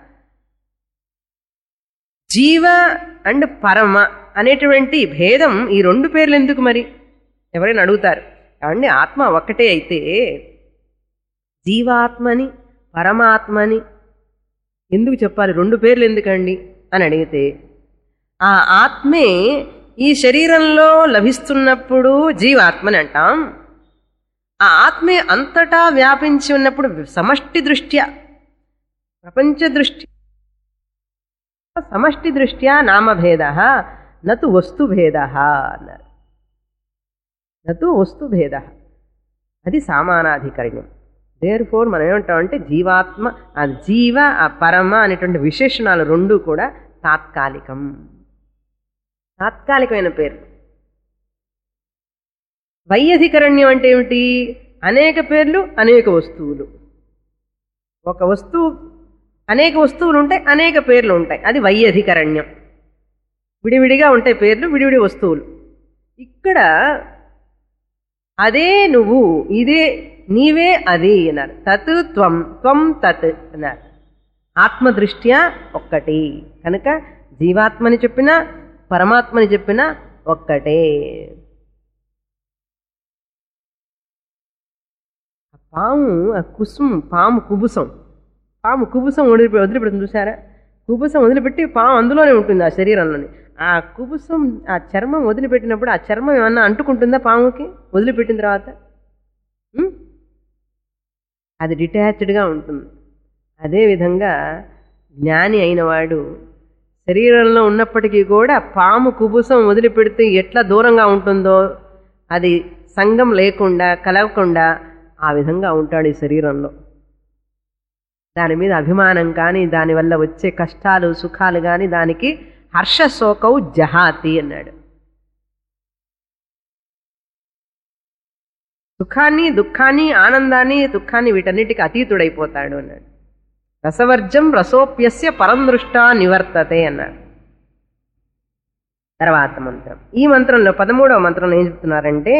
జీవ అండ్ పరమ అనేటువంటి భేదం ఈ రెండు పేర్లు ఎందుకు మరి ఎవరైనా అడుగుతారు కాబట్టి ఆత్మ ఒక్కటే అయితే జీవాత్మని పరమాత్మని ఎందుకు చెప్పాలి రెండు పేర్లు ఎందుకండి అని అడిగితే ఆ ఆత్మే ఈ శరీరంలో లభిస్తున్నప్పుడు జీవాత్మని అంటాం ఆ ఆత్మే అంతటా వ్యాపించి ఉన్నప్పుడు సమష్టి దృష్ట్యా ప్రపంచ దృష్టి సమష్టి దృష్ట్యా నామభేద నతు వస్తుభేద అన్నారు నతు వస్తుభేద అది సామానాధికరణ్యం దేర్ ఫోర్ మనం ఏమంటామంటే జీవాత్మ ఆ జీవ ఆ పరమ అనేటువంటి విశేషణాలు రెండు కూడా తాత్కాలికం తాత్కాలికమైన పేరు వైయధికరణ్యం అంటే ఏమిటి అనేక పేర్లు అనేక వస్తువులు ఒక వస్తువు అనేక వస్తువులు ఉంటాయి అనేక పేర్లు ఉంటాయి అది వైయధికరణ్యం విడివిడిగా ఉంటాయి పేర్లు విడివిడి వస్తువులు ఇక్కడ అదే నువ్వు ఇదే నీవే అది అన్నారు తత్ త్వం త్వం తత్ అన్నారు ఆత్మదృష్ట్యా ఒక్కటి కనుక జీవాత్మని చెప్పినా పరమాత్మని చెప్పినా ఒక్కటే ఆ పాము ఆ కుసుం పాము కుబుసం పాము కుబుసం వదిలిపె వదిలిపెడుతుంది చూసారా కుబుసం వదిలిపెట్టి పాము అందులోనే ఉంటుంది ఆ శరీరంలోని ఆ కుబుసం ఆ చర్మం వదిలిపెట్టినప్పుడు ఆ చర్మం ఏమన్నా అంటుకుంటుందా పాముకి వదిలిపెట్టిన తర్వాత ఉం? అది డిటాచ్డ్గా ఉంటుంది అదేవిధంగా జ్ఞాని అయినవాడు శరీరంలో ఉన్నప్పటికీ కూడా పాము కుబుసం వదిలిపెడితే ఎట్లా దూరంగా ఉంటుందో అది సంగం లేకుండా కలగకుండా ఆ విధంగా ఉంటాడు ఈ శరీరంలో దాని మీద అభిమానం కానీ దానివల్ల వచ్చే కష్టాలు సుఖాలు కానీ దానికి హర్ష శోకౌ జహాతి అన్నాడు సుఖాన్ని దుఃఖాన్ని ఆనందాన్ని దుఃఖాన్ని వీటన్నిటికీ అతీతుడైపోతాడు అన్నాడు రసవర్జం రసోప్యస్య పరందృష్టా నివర్తతే అన్నాడు తర్వాత మంత్రం ఈ మంత్రంలో పదమూడవ మంత్రంలో ఏం చెప్తున్నారంటే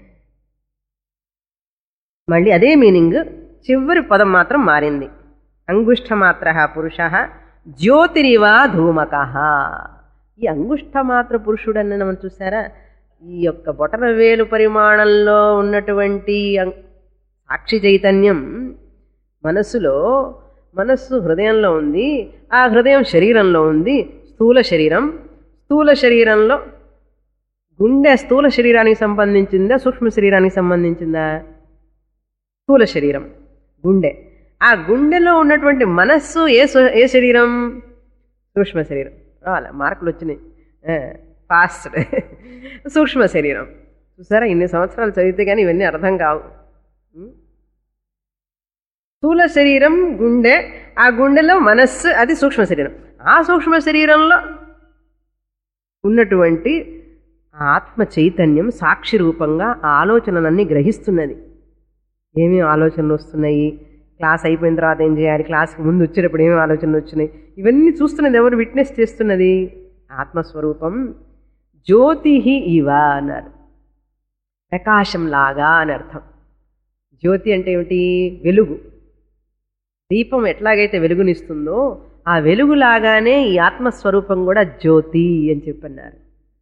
మళ్ళీ అదే మీనింగ్ చివరి పదం మాత్రం మారింది అంగుష్ఠమాత్ర పురుష జ్యోతిరివ ధూమక ఈ అంగుష్ఠమాత్ర పురుషుడని మనం చూసారా ఈ యొక్క బొటన వేలు పరిమాణంలో ఉన్నటువంటి అం- సాక్షి చైతన్యం మనస్సులో మనస్సు హృదయంలో ఉంది ఆ హృదయం శరీరంలో ఉంది స్థూల శరీరం స్థూల శరీరంలో గుండె స్థూల శరీరానికి సంబంధించిందా సూక్ష్మ శరీరానికి సంబంధించిందా స్థూల శరీరం గుండె ఆ గుండెలో ఉన్నటువంటి మనస్సు ఏ సు- ఏ శరీరం సూక్ష్మ శరీరం రావాలి మార్కులు వచ్చినాయి ఫాస్ట్ సూక్ష్మ శరీరం చూసారా ఇన్ని సంవత్సరాలు చదివితే కానీ ఇవన్నీ అర్థం కావు ఉం? స్థూల శరీరం గుండె ఆ గుండెలో మనస్సు అది సూక్ష్మ శరీరం ఆ సూక్ష్మ శరీరంలో ఉన్నటువంటి ఆ ఆత్మ చైతన్యం సాక్షి రూపంగా ఆ ఆలోచనలన్నీ గ్రహిస్తున్నది ఏమేమి ఆలోచనలు వస్తున్నాయి క్లాస్ అయిపోయిన తర్వాత ఏం చేయాలి క్లాస్కి ముందు వచ్చేటప్పుడు ఏమేమి ఆలోచనలు వచ్చినాయి ఇవన్నీ చూస్తున్నది ఎవరు విట్నెస్ చేస్తున్నది ఆత్మస్వరూపం జ్యోతి ఇవ అన్నారు ప్రకాశంలాగా అని అర్థం జ్యోతి అంటే ఏమిటి వెలుగు దీపం ఎట్లాగైతే వెలుగునిస్తుందో ఆ వెలుగులాగానే ఈ ఆత్మస్వరూపం కూడా జ్యోతి అని చెప్పన్నారు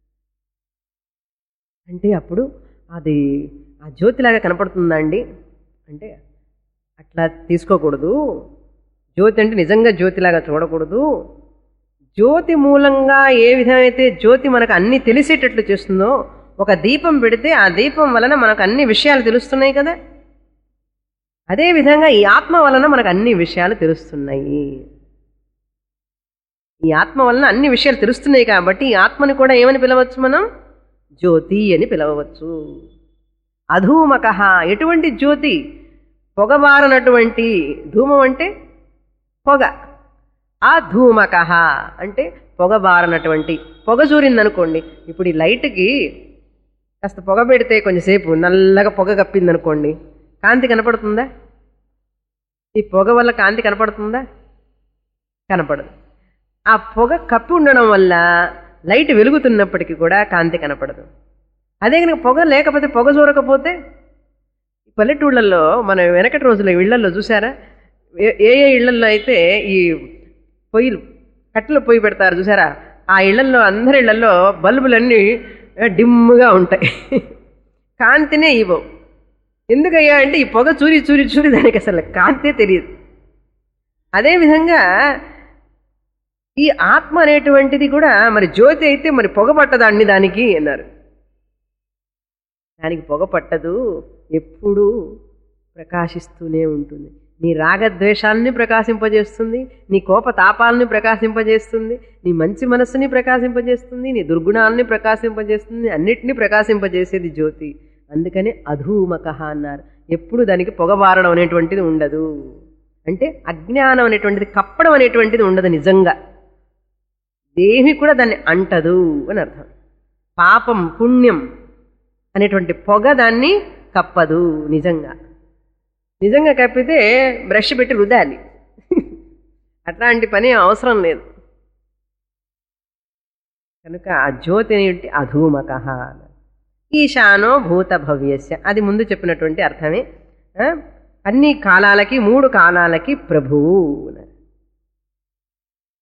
అంటే అప్పుడు అది ఆ జ్యోతిలాగా కనపడుతుందా అండి అంటే అట్లా తీసుకోకూడదు జ్యోతి అంటే నిజంగా జ్యోతిలాగా చూడకూడదు జ్యోతి మూలంగా ఏ విధమైతే జ్యోతి మనకు అన్ని తెలిసేటట్లు చేస్తుందో ఒక దీపం పెడితే ఆ దీపం వలన మనకు అన్ని విషయాలు తెలుస్తున్నాయి కదా అదే విధంగా ఈ ఆత్మ వలన మనకు అన్ని విషయాలు తెలుస్తున్నాయి ఈ ఆత్మ వలన అన్ని విషయాలు తెలుస్తున్నాయి కాబట్టి ఈ ఆత్మని కూడా ఏమని పిలవచ్చు మనం జ్యోతి అని పిలవవచ్చు అధూమక ఎటువంటి జ్యోతి పొగబారనటువంటి ధూమం అంటే పొగ అధూమక అంటే పొగబారనటువంటి పొగ చూరిందనుకోండి ఇప్పుడు ఈ లైట్కి కాస్త పొగ పెడితే కొంచెంసేపు నల్లగా పొగ కప్పిందనుకోండి కాంతి కనపడుతుందా ఈ పొగ వల్ల కాంతి కనపడుతుందా కనపడదు ఆ పొగ కప్పి ఉండడం వల్ల లైట్ వెలుగుతున్నప్పటికీ కూడా కాంతి కనపడదు అదే కనుక పొగ లేకపోతే పొగ చూరకపోతే పల్లెటూళ్ళల్లో మన వెనకటి రోజుల్లో ఇళ్లల్లో చూసారా ఏ ఏ ఏ ఇళ్లల్లో అయితే ఈ పొయ్యిలు కట్టెల పొయ్యి పెడతారు చూసారా ఆ ఇళ్లల్లో అందరి ఇళ్లల్లో బల్బులన్నీ డిమ్గా ఉంటాయి కాంతినే ఇవ్వవు ఎందుకయ్యా అంటే ఈ పొగ చూరి చూరి చూరి దానికి అసలు కాంతే తెలియదు అదేవిధంగా ఈ ఆత్మ అనేటువంటిది కూడా మరి జ్యోతి అయితే మరి పొగ పట్టదండి దానికి అన్నారు దానికి పొగ పట్టదు ఎప్పుడూ ప్రకాశిస్తూనే ఉంటుంది నీ రాగద్వేషాలని ప్రకాశింపజేస్తుంది నీ కోపతాపాలని ప్రకాశింపజేస్తుంది నీ మంచి మనస్సుని ప్రకాశింపజేస్తుంది నీ దుర్గుణాలని ప్రకాశింపజేస్తుంది అన్నిటినీ ప్రకాశింపజేసేది జ్యోతి అందుకని అధూమక అన్నారు ఎప్పుడు దానికి పొగబారడం అనేటువంటిది ఉండదు అంటే అజ్ఞానం అనేటువంటిది కప్పడం అనేటువంటిది ఉండదు నిజంగా దేహి కూడా దాన్ని అంటదు అని అర్థం పాపం పుణ్యం అనేటువంటి పొగ దాన్ని కప్పదు నిజంగా నిజంగా కప్పితే బ్రష్ పెట్టి రుదాలి అట్లాంటి పని అవసరం లేదు కనుక ఆ జ్యోతి అనేటి అధూమక ఈశానో భూత భవ్యస్య అది ముందు చెప్పినటువంటి అర్థమే ఆ? అన్ని కాలాలకి మూడు కాలాలకి ప్రభువు అన్నారు.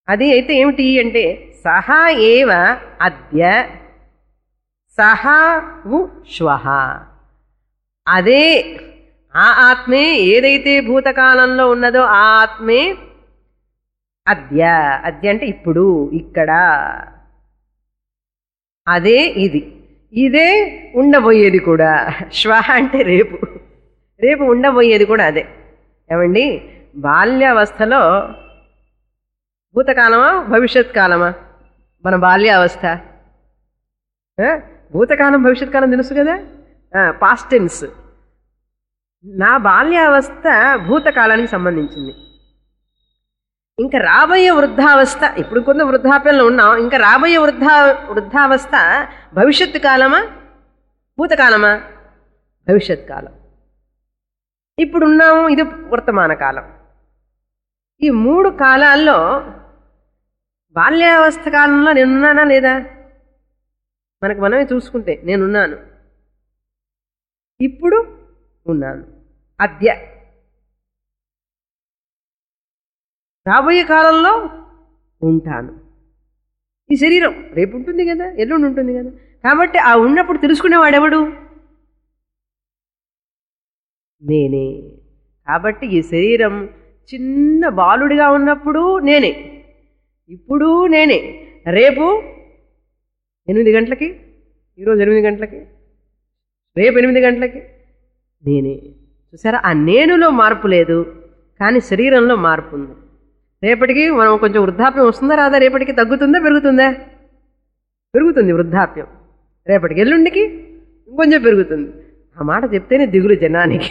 అది అయితే ఏమిటి అంటే సహా ఏవ అద్య సహా వు శ్వః అదే ఆ ఆత్మే ఏదైతే భూతకాలంలో ఉన్నదో ఆ ఆత్మే అద్య అద్య అంటే ఇప్పుడు ఇక్కడ అదే ఇది ఇదే ఉండబోయేది కూడా శ్వహ అంటే రేపు రేపు ఉండబోయేది కూడా అదే ఏమండి బాల్యావస్థలో భూతకాలమా భవిష్యత్ కాలమా మన బాల్యావస్థ ఆ? భూతకాలం భవిష్యత్ కాలం తెలుసు కదా పాస్ట్ టెన్స్ నా బాల్యావస్థ భూతకాలానికి సంబంధించింది ఇంకా రాబోయే వృద్ధావస్థ ఇప్పుడు కొంత వృద్ధాప్యంలో ఉన్నాం ఇంకా రాబోయే వృద్ధా వృద్ధావస్థ భవిష్యత్తు కాలమా భూతకాలమా భవిష్యత్ కాలం ఇప్పుడున్నాము ఇది వర్తమాన కాలం ఈ మూడు కాలాల్లో బాల్యావస్థ కాలంలో నేనున్నానా లేదా మనకు మనమే చూసుకుంటే నేనున్నాను ఇప్పుడు ఉన్నాను అద్య రాబోయే కాలంలో ఉంటాను ఈ శరీరం రేపు ఉంటుంది కదా ఎల్లుండి ఉంటుంది కదా కాబట్టి ఆ ఉన్నప్పుడు తెలుసుకునేవాడెవడు నేనే కాబట్టి ఈ శరీరం చిన్న బాలుడిగా ఉన్నప్పుడు నేనే ఇప్పుడు నేనే రేపు ఎనిమిది గంటలకి ఈరోజు ఎనిమిది గంటలకి రేపు ఎనిమిది గంటలకి నేనే చూసారా ఆ నేనులో మార్పు లేదు కానీ శరీరంలో మార్పు ఉంది రేపటికి మనం కొంచెం వృద్ధాప్యం వస్తుందా రాదా రేపటికి తగ్గుతుందా పెరుగుతుందా పెరుగుతుంది వృద్ధాప్యం రేపటికి ఎల్లుండికి ఇంకొంచెం పెరుగుతుంది ఆ మాట చెప్తేనే దిగులు జనానికి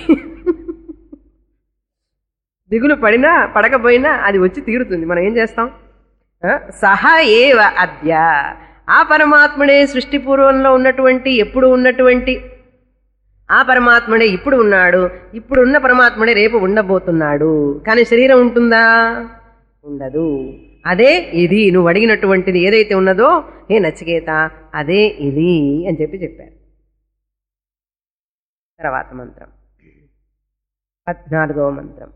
దిగులు పడినా పడకపోయినా అది వచ్చి తీరుతుంది మనం ఏం చేస్తాం ఆ? సహా ఏవ అద్య ఆ పరమాత్ముడే సృష్టి పూర్వంలో ఉన్నటువంటి ఎప్పుడు ఉన్నటువంటి ఆ పరమాత్ముడే ఇప్పుడు ఉన్నాడు ఇప్పుడు ఉన్న పరమాత్ముడే రేపు ఉండబోతున్నాడు కానీ శరీరం ఉంటుందా ఉండదు అదే ఇది నువ్వు అడిగినటువంటిది ఏదైతే ఉన్నదో ఏ నచికేత అదే ఇది అని చెప్పి చెప్పారు తర్వాత మంత్రం పద్నాలుగవ మంత్రం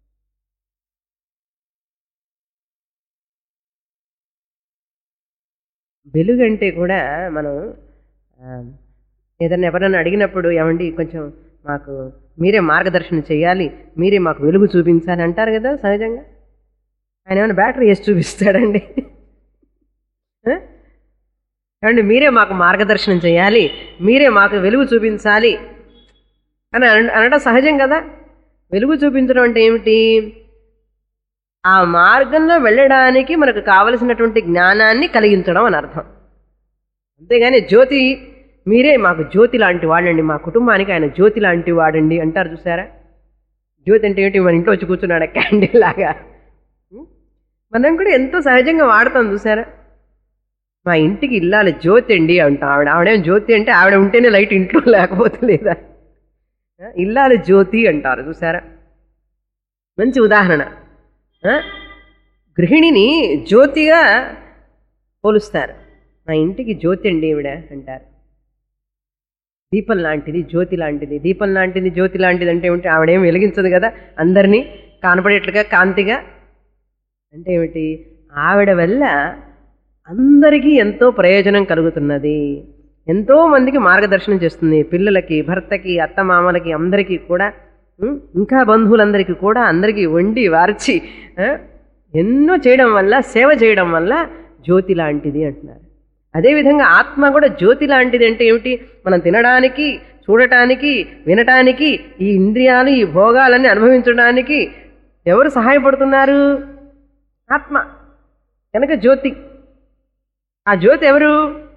వెలుగంటే కూడా మనం ఆ, ఏదైనా ఎవరైనా అడిగినప్పుడు ఏమండి కొంచెం మాకు మీరే మార్గదర్శనం చేయాలి మీరే మాకు వెలుగు చూపించాలి అంటారు కదా సహజంగా ఆయన ఏమైనా బ్యాటరీ వేసి చూపిస్తాడండి ఆ? ఏమండి మీరే మాకు మార్గదర్శనం చేయాలి మీరే మాకు వెలుగు చూపించాలి అని అన- అనడం సహజం కదా వెలుగు చూపించడం అంటే ఏమిటి ఆ మార్గంలో వెళ్ళడానికి మనకు కావలసినటువంటి జ్ఞానాన్ని కలిగించడం అని అర్థం అంతేగాని జ్యోతి మీరే మాకు జ్యోతి లాంటి వాడండి మా కుటుంబానికి ఆయన జ్యోతి లాంటి వాడండి అంటారు చూసారా జ్యోతి అంటే ఏంటి మన ఇంట్లో వచ్చి కూర్చున్నాడు క్యాండిల్ లాగా ఉం? మనం కూడా ఎంతో సహజంగా వాడతాం చూసారా మా ఇంటికి ఇల్లాలి జ్యోతి అండి అంటాం ఆవిడ ఆవిడేం జ్యోతి అంటే ఆవిడ ఉంటేనే లైట్ ఇంట్లో లేకపోతే లేదా ఆ, ఇల్లాలి జ్యోతి అంటారు చూసారా మంచి ఉదాహరణ ఆ? గృహిణిని జ్యోతిగా పోలుస్తారు మా ఇంటికి జ్యోతి అండి ఈవిడ అంటారు దీపం లాంటిది జ్యోతి లాంటిది దీపం లాంటిది జ్యోతి లాంటిది అంటే ఏమిటి ఆవిడేం వెలిగించదు కదా అందరినీ కనపడేట్లుగా కాంతిగా అంటే ఏమిటి ఆవిడ వల్ల అందరికీ ఎంతో ప్రయోజనం కలుగుతున్నది ఎంతో మందికి మార్గదర్శనం చేస్తుంది పిల్లలకి భర్తకి అత్తమామలకి అందరికీ కూడా ఉం, ఇంకా బంధువులందరికీ కూడా అందరికీ వండి వార్చి ఆ, ఎన్నో చేయడం వల్ల సేవ చేయడం వల్ల జ్యోతి లాంటిది అంటున్నారు అదేవిధంగా ఆత్మ కూడా జ్యోతి లాంటిది అంటే ఏమిటి మనం తినడానికి చూడటానికి వినటానికి ఈ ఇంద్రియాలు ఈ భోగాలన్నీ అనుభవించడానికి ఎవరు సహాయపడుతున్నారు ఆత్మ కనుక జ్యోతి ఆ జ్యోతి ఎవరు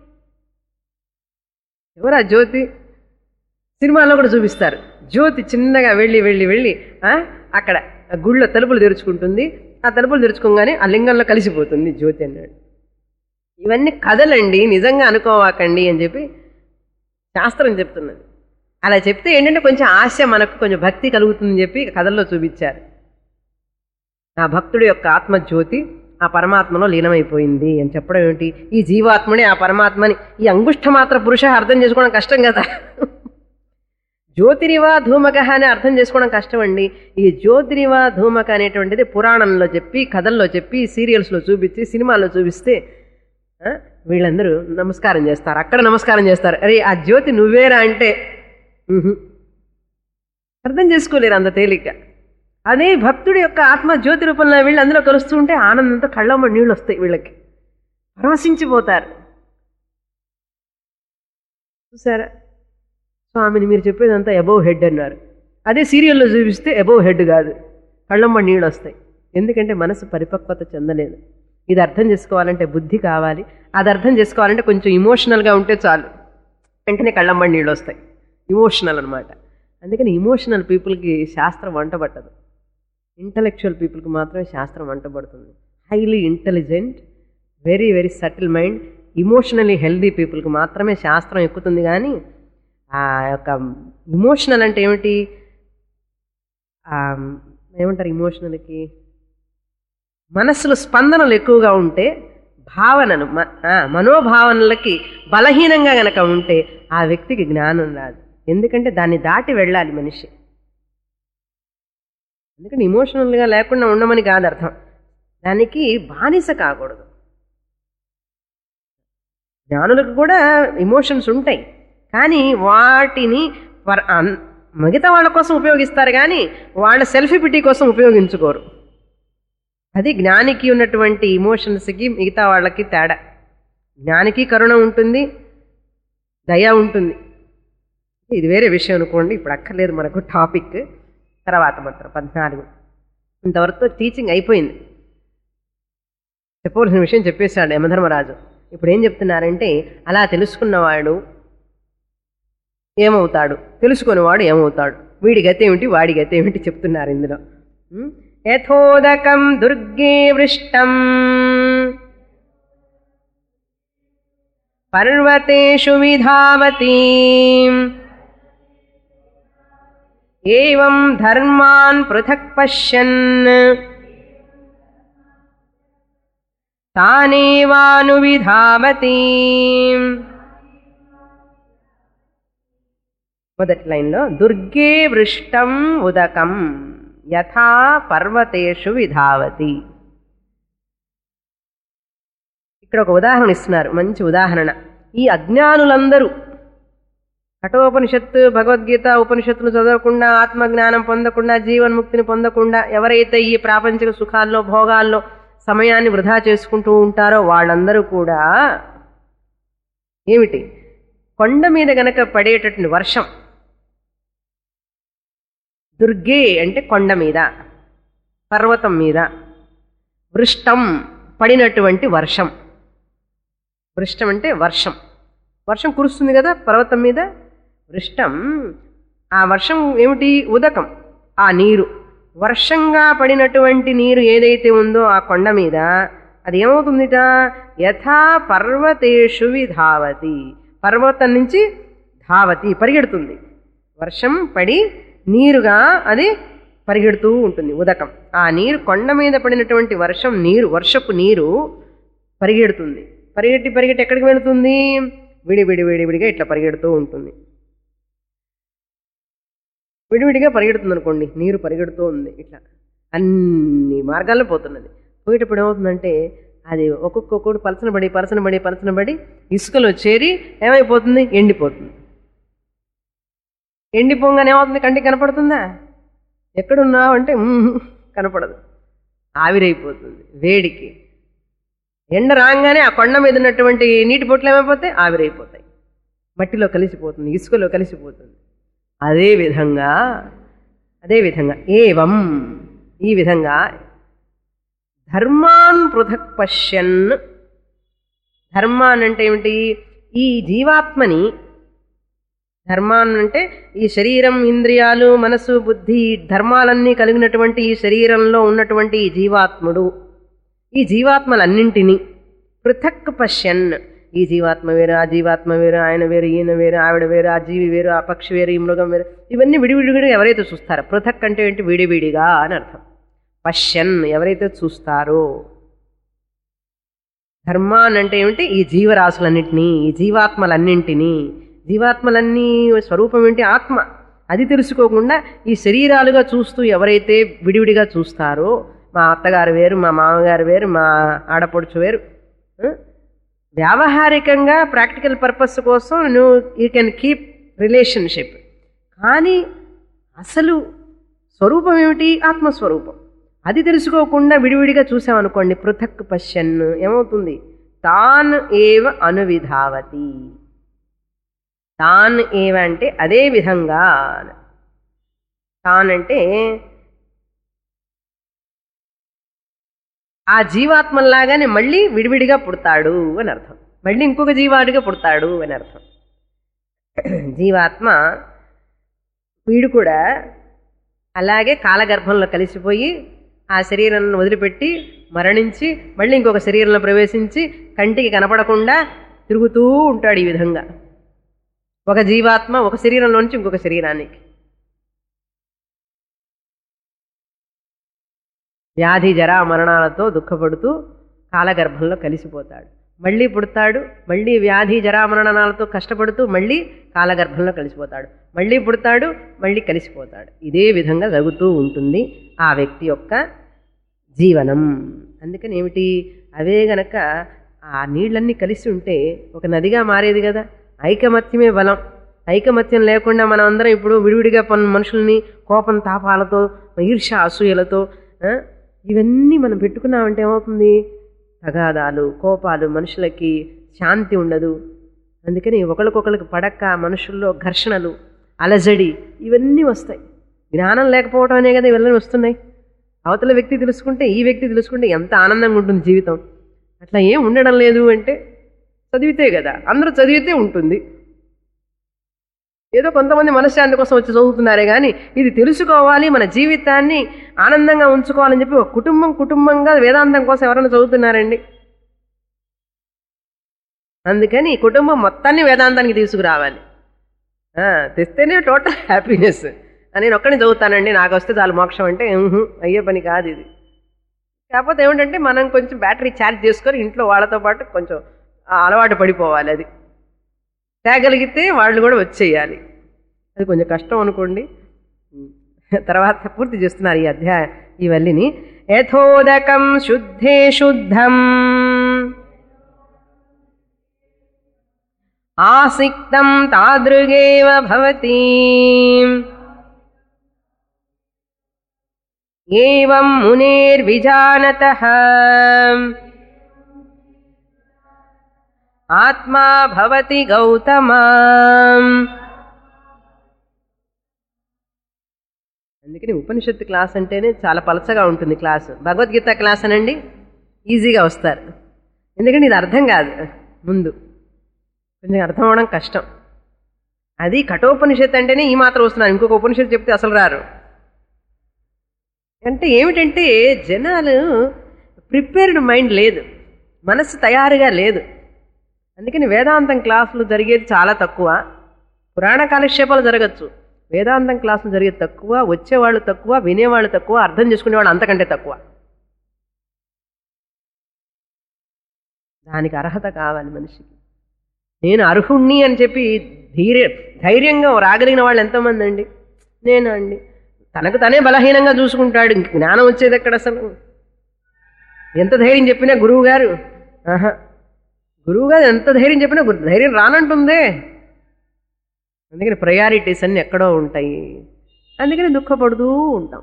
ఎవరు ఆ జ్యోతి సినిమాలో కూడా చూపిస్తారు జ్యోతి చిన్నగా వెళ్ళి వెళ్ళి వెళ్ళి ఆ, అక్కడ ఆ గుళ్ళో తలుపులు తెరుచుకుంటుంది ఆ తలుపులు తెరుచుకోగానే ఆ లింగంలో కలిసిపోతుంది జ్యోతి అన్నాడు ఇవన్నీ కథలండి నిజంగా అనుకోవాకండి అని చెప్పి శాస్త్రం చెప్తున్నది అలా చెప్తే ఏంటంటే కొంచెం ఆశ మనకు కొంచెం భక్తి కలుగుతుందని చెప్పి కథల్లో చూపించారు ఆ భక్తుడి యొక్క ఆత్మజ్యోతి ఆ పరమాత్మలో లీనమైపోయింది అని చెప్పడం ఏమిటి ఈ జీవాత్మని ఆ పరమాత్మని ఈ అంగుష్ట మాత్ర పురుష అర్థం చేసుకోవడం కష్టం కదా జ్యోతిరివా ధూమక అని అర్థం చేసుకోవడం కష్టం అండి ఈ జ్యోతిరివా ధూమక అనేటువంటిది పురాణంలో చెప్పి కథల్లో చెప్పి సీరియల్స్లో చూపించి సినిమాల్లో చూపిస్తే ఆ, వీళ్ళందరూ నమస్కారం చేస్తారు అక్కడ నమస్కారం చేస్తారు అరే ఆ జ్యోతి నువ్వేరా అంటే ఉహు. అర్థం చేసుకోలేరు అంత తేలిక అదే భక్తుడి యొక్క ఆత్మ జ్యోతి రూపంలో వీళ్ళు అందులో కలుస్తూ ఉంటే ఆనందంతో కళ్ళమ్మ నీళ్ళు వస్తాయి వీళ్ళకి పరవశించిపోతారు చూసారా స్వామిని మీరు చెప్పేదంతా అబోవ్ హెడ్ అన్నారు అదే సీరియల్లో చూపిస్తే అబోవ్ హెడ్ కాదు కళ్ళమ్మ నీళ్ళు వస్తాయి ఎందుకంటే మనసు పరిపక్వత చెందలేదు ఇది అర్థం చేసుకోవాలంటే బుద్ధి కావాలి అది అర్థం చేసుకోవాలంటే కొంచెం ఇమోషనల్గా ఉంటే చాలు వెంటనే కళ్ళమ్మ నీళ్ళు వస్తాయి ఇమోషనల్ అనమాట అందుకని ఇమోషనల్ పీపుల్కి శాస్త్రం వంట పట్టదు ఇంటలెక్చువల్ పీపుల్కి మాత్రమే శాస్త్రం వంట పడుతుంది highly intelligent very very subtle mind emotionally healthy పీపుల్కి మాత్రమే శాస్త్రం ఎక్కుతుంది కానీ ఆ యొక్క ఇమోషనల్ అంటే ఏమిటి ఆ, ఏమంటారు ఇమోషనల్కి మనస్సులో స్పందనలు ఎక్కువగా ఉంటే భావనలు మ- ఆ, మనోభావనలకి బలహీనంగా గనక ఉంటే ఆ వ్యక్తికి జ్ఞానం రాదు ఎందుకంటే దాన్ని దాటి వెళ్ళాలి మనిషి ఎందుకంటే ఇమోషనల్గా లేకుండా ఉండమని కాదు అర్థం దానికి బానిస కాకూడదు జ్ఞానులకు కూడా ఇమోషన్స్ ఉంటాయి కానీ వాటిని వర్- అన్- మిగతా వాళ్ళ కోసం ఉపయోగిస్తారు కానీ వాళ్ళ సెల్ఫీ పిటీ కోసం ఉపయోగించుకోరు అది జ్ఞానికి ఉన్నటువంటి ఇమోషన్స్కి మిగతా వాళ్ళకి తేడా జ్ఞానికి కరుణ ఉంటుంది దయ ఉంటుంది ఇది వేరే విషయం అనుకోండి ఇప్పుడు అక్కర్లేదు మనకు టాపిక్ తర్వాత మాత్రం పద్నాలుగు ఇంతవరకు టీచింగ్ అయిపోయింది చెప్పవలసిన విషయం చెప్పేశాడు యమధర్మరాజు ఇప్పుడు ఏం చెప్తున్నారంటే అలా తెలుసుకున్నవాడు ఏమవుతాడు తెలుసుకునేవాడు ఏమవుతాడు వీడి గతి ఏమిటి వాడి గతి ఏమిటి చెప్తున్నారు ఇందులో ఉం? యథోదకం దుర్గే వృష్టం పర్వతేషు విధావతి ఏం ధర్మాన్ పృథక్ పశ్యన్ తానేవానువిధావతి మొదటి లైన్లో దుర్గే వృష్టం ఉదకం యథా పర్వతేషు విధావతి ఇక్కడ ఒక ఉదాహరణ ఇస్తున్నారు మంచి ఉదాహరణ ఈ అజ్ఞానులందరూ కఠోపనిషత్తు భగవద్గీత ఉపనిషత్తులు చదవకుండా ఆత్మజ్ఞానం పొందకుండా జీవన్ముక్తిని పొందకుండా ఎవరైతే ఈ ప్రాపంచిక సుఖాల్లో భోగాల్లో సమయాన్ని వృధా చేసుకుంటూ ఉంటారో వాళ్ళందరూ కూడా ఏమిటి కొండ మీద గనక పడేటటువంటి వర్షం దుర్గే అంటే కొండ మీద పర్వతం మీద వృష్టం పడినటువంటి వర్షం వృష్టం అంటే వర్షం వర్షం కురుస్తుంది కదా పర్వతం మీద వృష్టం ఆ వర్షం ఏమిటి ఉదకం ఆ నీరు వర్షంగా పడినటువంటి నీరు ఏదైతే ఉందో ఆ కొండ మీద అది ఏమవుతుందిట యథా పర్వతేషు విధావతి పర్వతం నుంచి ధావతి పరిగెడుతుంది వర్షం పడి నీరుగా అది పరిగెడుతూ ఉంటుంది ఉదకం ఆ నీరు కొండ మీద పడినటువంటి వర్షం నీరు వర్షపు నీరు పరిగెడుతుంది పరిగెట్టి పరిగెట్టి ఎక్కడికి వెళుతుంది విడివిడి విడివిడిగా ఇట్లా పరిగెడుతూ ఉంటుంది విడివిడిగా పరిగెడుతుంది అనుకోండి నీరు పరిగెడుతూ ఉంది ఇట్లా అన్ని మార్గాల్లో పోతున్నది పోయేటప్పుడు ఏమవుతుందంటే అది ఒక్కొక్కటి పలసనబడి పలసనబడి పలసనబడి ఇసుకలో చేరి ఏమైపోతుంది ఎండిపోతుంది ఎండిపోగానే ఏమవుతుంది కంటికి కనపడుతుందా ఎక్కడున్నావు అంటే "ఉమ్మ్" కనపడదు ఆవిరైపోతుంది వేడికి ఎండ రాగానే ఆ కొండ మీద ఉన్నటువంటి నీటి పొట్లు ఏమైపోతాయి ఆవిరైపోతాయి మట్టిలో కలిసిపోతుంది ఇసుకలో కలిసిపోతుంది అదే విధంగా అదే విధంగా ఏవం ఈ విధంగా ధర్మాన్ పృథక్ పశ్యన్ ధర్మాన్ అంటే ఏమిటి ఈ జీవాత్మని ధర్మాన్ అంటే ఈ శరీరం ఇంద్రియాలు మనసు బుద్ధి ఈ ధర్మాలన్నీ కలిగినటువంటి ఈ శరీరంలో ఉన్నటువంటి ఈ జీవాత్ముడు ఈ జీవాత్మలన్నింటినీ పృథక్ పశ్యన్ ఈ జీవాత్మ వేరు ఆ జీవాత్మ వేరు ఆయన వేరు ఈయన వేరు ఆవిడ వేరు ఆ జీవి వేరు ఆ పక్షి వేరు ఈ మృగం వేరు ఇవన్నీ విడివిడిగా ఎవరైతే చూస్తారో పృథక్ అంటే ఏంటి విడివిడిగా అని అర్థం పశ్యన్ ఎవరైతే చూస్తారో ధర్మాన్ అంటే ఏమిటి ఈ జీవరాశులన్నింటినీ ఈ జీవాత్మలన్నింటినీ జీవాత్మలన్నీ స్వరూపం ఏంటి ఆత్మ అది తెలుసుకోకుండా ఈ శరీరాలుగా చూస్తూ ఎవరైతే విడివిడిగా చూస్తారో మా అత్తగారు వేరు మా మామగారు వేరు మా ఆడపడుచు వేరు ఆ? వ్యావహారికంగా ప్రాక్టికల్ పర్పస్ కోసం నువ్వు యూ కెన్ కీప్ రిలేషన్షిప్ కానీ అసలు స్వరూపం ఏమిటి ఆత్మస్వరూపం అది తెలుసుకోకుండా విడివిడిగా చూసామనుకోండి పృథక్ పశ్యన్ ఏమవుతుంది తాన్ ఏవ అనువిధావతి తాన్ ఏవ అంటే అదే విధంగా తాన్ అంటే ఆ జీవాత్మలాగానే మళ్ళీ విడివిడిగా పుడతాడు అని అర్థం మళ్ళీ ఇంకొక జీవాడిగా పుడతాడు అని అర్థం జీవాత్మ వీడు కూడా అలాగే కాలగర్భంలో కలిసిపోయి ఆ శరీరాన్ని వదిలిపెట్టి మరణించి మళ్ళీ ఇంకొక శరీరంలో ప్రవేశించి కంటికి కనపడకుండా తిరుగుతూ ఉంటాడు ఈ విధంగా ఒక జీవాత్మ ఒక శరీరంలో నుంచి ఇంకొక శరీరానికి వ్యాధి జరా మరణాలతో దుఃఖపడుతూ కాలగర్భంలో కలిసిపోతాడు మళ్ళీ పుడతాడు మళ్ళీ వ్యాధి జరా మరణాలతో కష్టపడుతూ మళ్ళీ కాలగర్భంలో కలిసిపోతాడు మళ్ళీ పుడతాడు మళ్ళీ కలిసిపోతాడు ఇదే విధంగా జరుగుతూ ఉంటుంది ఆ వ్యక్తి యొక్క జీవనం అందుకని ఏమిటి అవే గనక ఆ నీళ్ళన్నీ కలిసి ఉంటే ఒక నదిగా మారేది కదా ఐకమత్యమే బలం ఐకమత్యం లేకుండా మనం అందరం ఇప్పుడు విడివిడిగా పన్ మనుషుల్ని కోపం తాపాలతో ఈర్ష అసూయలతో ఆ, ఇవన్నీ మనం పెట్టుకున్నామంటే ఏమవుతుంది తగాదాలు కోపాలు మనుషులకి శాంతి ఉండదు అందుకని ఒకరికొకరికి పడక మనుషుల్లో ఘర్షణలు అలజడి ఇవన్నీ వస్తాయి జ్ఞానం లేకపోవడం అనే కదా ఇవన్నీ వస్తున్నాయి అవతల వ్యక్తి తెలుసుకుంటే ఈ వ్యక్తి తెలుసుకుంటే ఎంత ఆనందంగా ఉంటుంది జీవితం అట్లా ఏం ఉండడం లేదు అంటే చదివితే కదా అందరూ చదివితే ఉంటుంది ఏదో కొంతమంది మనశ్శాంతి కోసం వచ్చి చదువుతున్నారే కానీ ఇది తెలుసుకోవాలి మన జీవితాన్ని ఆనందంగా ఉంచుకోవాలని చెప్పి ఒక కుటుంబం కుటుంబంగా వేదాంతం కోసం ఎవరైనా చదువుతున్నారండి అందుకని ఈ కుటుంబం మొత్తాన్ని వేదాంతానికి తీసుకురావాలి ఆ, తెస్తేనే టోటల్ హ్యాపీనెస్ నేను ఒక్కడిని చదువుతానండి నాకు వస్తే చాలు మోక్షం అంటే ఉహు, అయ్యే పని కాదు ఇది కాకపోతే ఏమిటంటే మనం కొంచెం బ్యాటరీ ఛార్జ్ చేసుకొని ఇంట్లో వాళ్ళతో పాటు కొంచెం ఆ అలవాటు పడిపోవాలి అది తేగలిగితే వాళ్ళు కూడా వచ్చేయాలి అది కొంచెం కష్టం అనుకోండి తర్వాత పూర్తి చేస్తున్నారు ఈ అధ్యాయ ఈ వల్లిని యథోదకం శుద్ధే శుద్ధం ఆసిక్తం తాదృగేవ భవతి ఏవం మునేర్విజానతః ఆత్మా భవతి గౌతమా అందుకని ఉపనిషత్తు క్లాస్ అంటేనే చాలా పలచగా ఉంటుంది క్లాసు భగవద్గీత క్లాస్ అనండి ఈజీగా వస్తారు ఎందుకంటే ఇది అర్థం కాదు ముందు కొంచెం అర్థం అవడం కష్టం అది కఠోపనిషత్తు అంటేనే ఈ మాత్రం వస్తున్నారు ఇంకొక ఉపనిషత్తు చెప్తే అసలు రారు అంటే ఏమిటంటే జనాలు ప్రిపేర్డ్ మైండ్ లేదు మనసు తయారుగా లేదు అందుకని వేదాంతం క్లాసులు జరిగేది చాలా తక్కువ పురాణ కాలక్షేపాలు జరగచ్చు వేదాంతం క్లాసులు జరిగేది తక్కువ వచ్చేవాళ్ళు తక్కువ వినేవాళ్ళు తక్కువ అర్థం చేసుకునేవాళ్ళు అంతకంటే తక్కువ దానికి అర్హత కావాలి మనిషికి నేను అర్హుణ్ణి అని చెప్పి ధైర్య ధైర్యంగా రాగలిగిన వాళ్ళు ఎంతోమంది అండి నేను అండి తనకు తనే బలహీనంగా చూసుకుంటాడు ఇంక జ్ఞానం వచ్చేది ఎక్కడ అసలు ఎంత ధైర్యం చెప్పినా గురువు గారు ఆహా గురువు గారు ఎంత ధైర్యం చెప్పినా గురు- ధైర్యం రానంటుందే అందుకని ప్రయారిటీస్ అన్నీ ఎక్కడో ఉంటాయి అందుకని దుఃఖపడుతూ ఉంటాం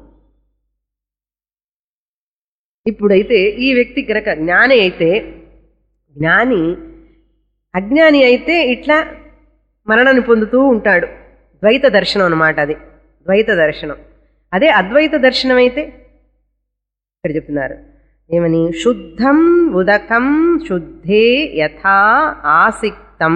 ఇప్పుడైతే ఈ వ్యక్తి కనుక జ్ఞాని అయితే జ్ఞాని అజ్ఞాని అయితే ఇట్లా మరణాన్ని పొందుతూ ఉంటాడు ద్వైత దర్శనం అన్నమాట అది ద్వైత దర్శనం అదే అద్వైత దర్శనం అయితే ఇక్కడ చెప్తున్నారు ఏమని శుద్ధం ఉదకం శుద్ధే యథా ఆసిక్తం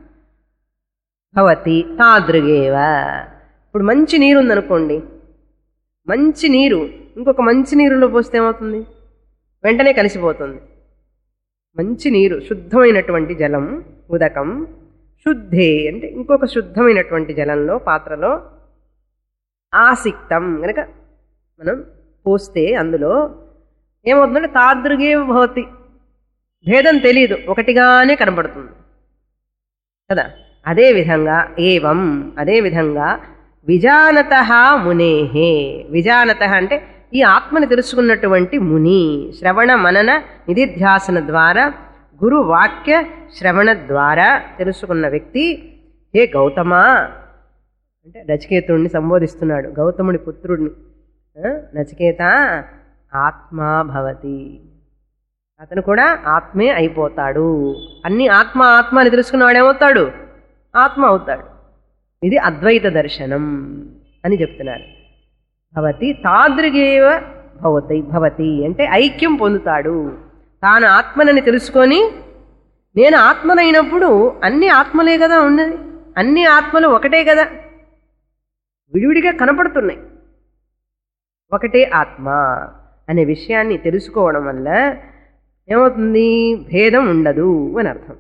భవతి తాదృగేవ ఇప్పుడు మంచి నీరు ఉందనుకోండి మంచి నీరు ఇంకొక మంచి నీరులో పోస్తే ఏమవుతుంది వెంటనే కలిసిపోతుంది మంచి నీరు శుద్ధమైనటువంటి జలం ఉదకం శుద్ధే అంటే ఇంకొక శుద్ధమైనటువంటి జలంలో పాత్రలో ఆసిక్తం గనక మనం పోస్తే అందులో ఏమవుతుందంటే తాదృగే భవతి భేదం తెలియదు ఒకటిగానే కనబడుతుంది కదా అదే విధంగా ఏవం అదే విధంగా విజానత మునేహే విజానత అంటే ఈ ఆత్మని తెలుసుకున్నటువంటి ముని శ్రవణ మనన నిధిధ్యాసన ద్వారా గురు వాక్య శ్రవణ ద్వారా తెలుసుకున్న వ్యక్తి హే గౌతమా అంటే నచికేతుడిని సంబోధిస్తున్నాడు గౌతముడి పుత్రుడిని ఆ, నచికేత ఆత్మా భవతి అతను కూడా ఆత్మే అయిపోతాడు అన్ని ఆత్మ ఆత్మ అని తెలుసుకున్నవాడు ఏమవుతాడు ఆత్మ అవుతాడు ఇది అద్వైత దర్శనం అని చెప్తున్నారు భవతి తాదృగేవ భవతి భవతి అంటే ఐక్యం పొందుతాడు తాను ఆత్మనని తెలుసుకొని నేను ఆత్మనైనప్పుడు అన్ని ఆత్మలే కదా ఉన్నది అన్ని ఆత్మలు ఒకటే కదా విడివిడిగా కనపడుతున్నాయి ఒకటే ఆత్మ అనే విషయాన్ని తెలుసుకోవడం వల్ల ఏమవుతుంది భేదం ఉండదు అని అర్థం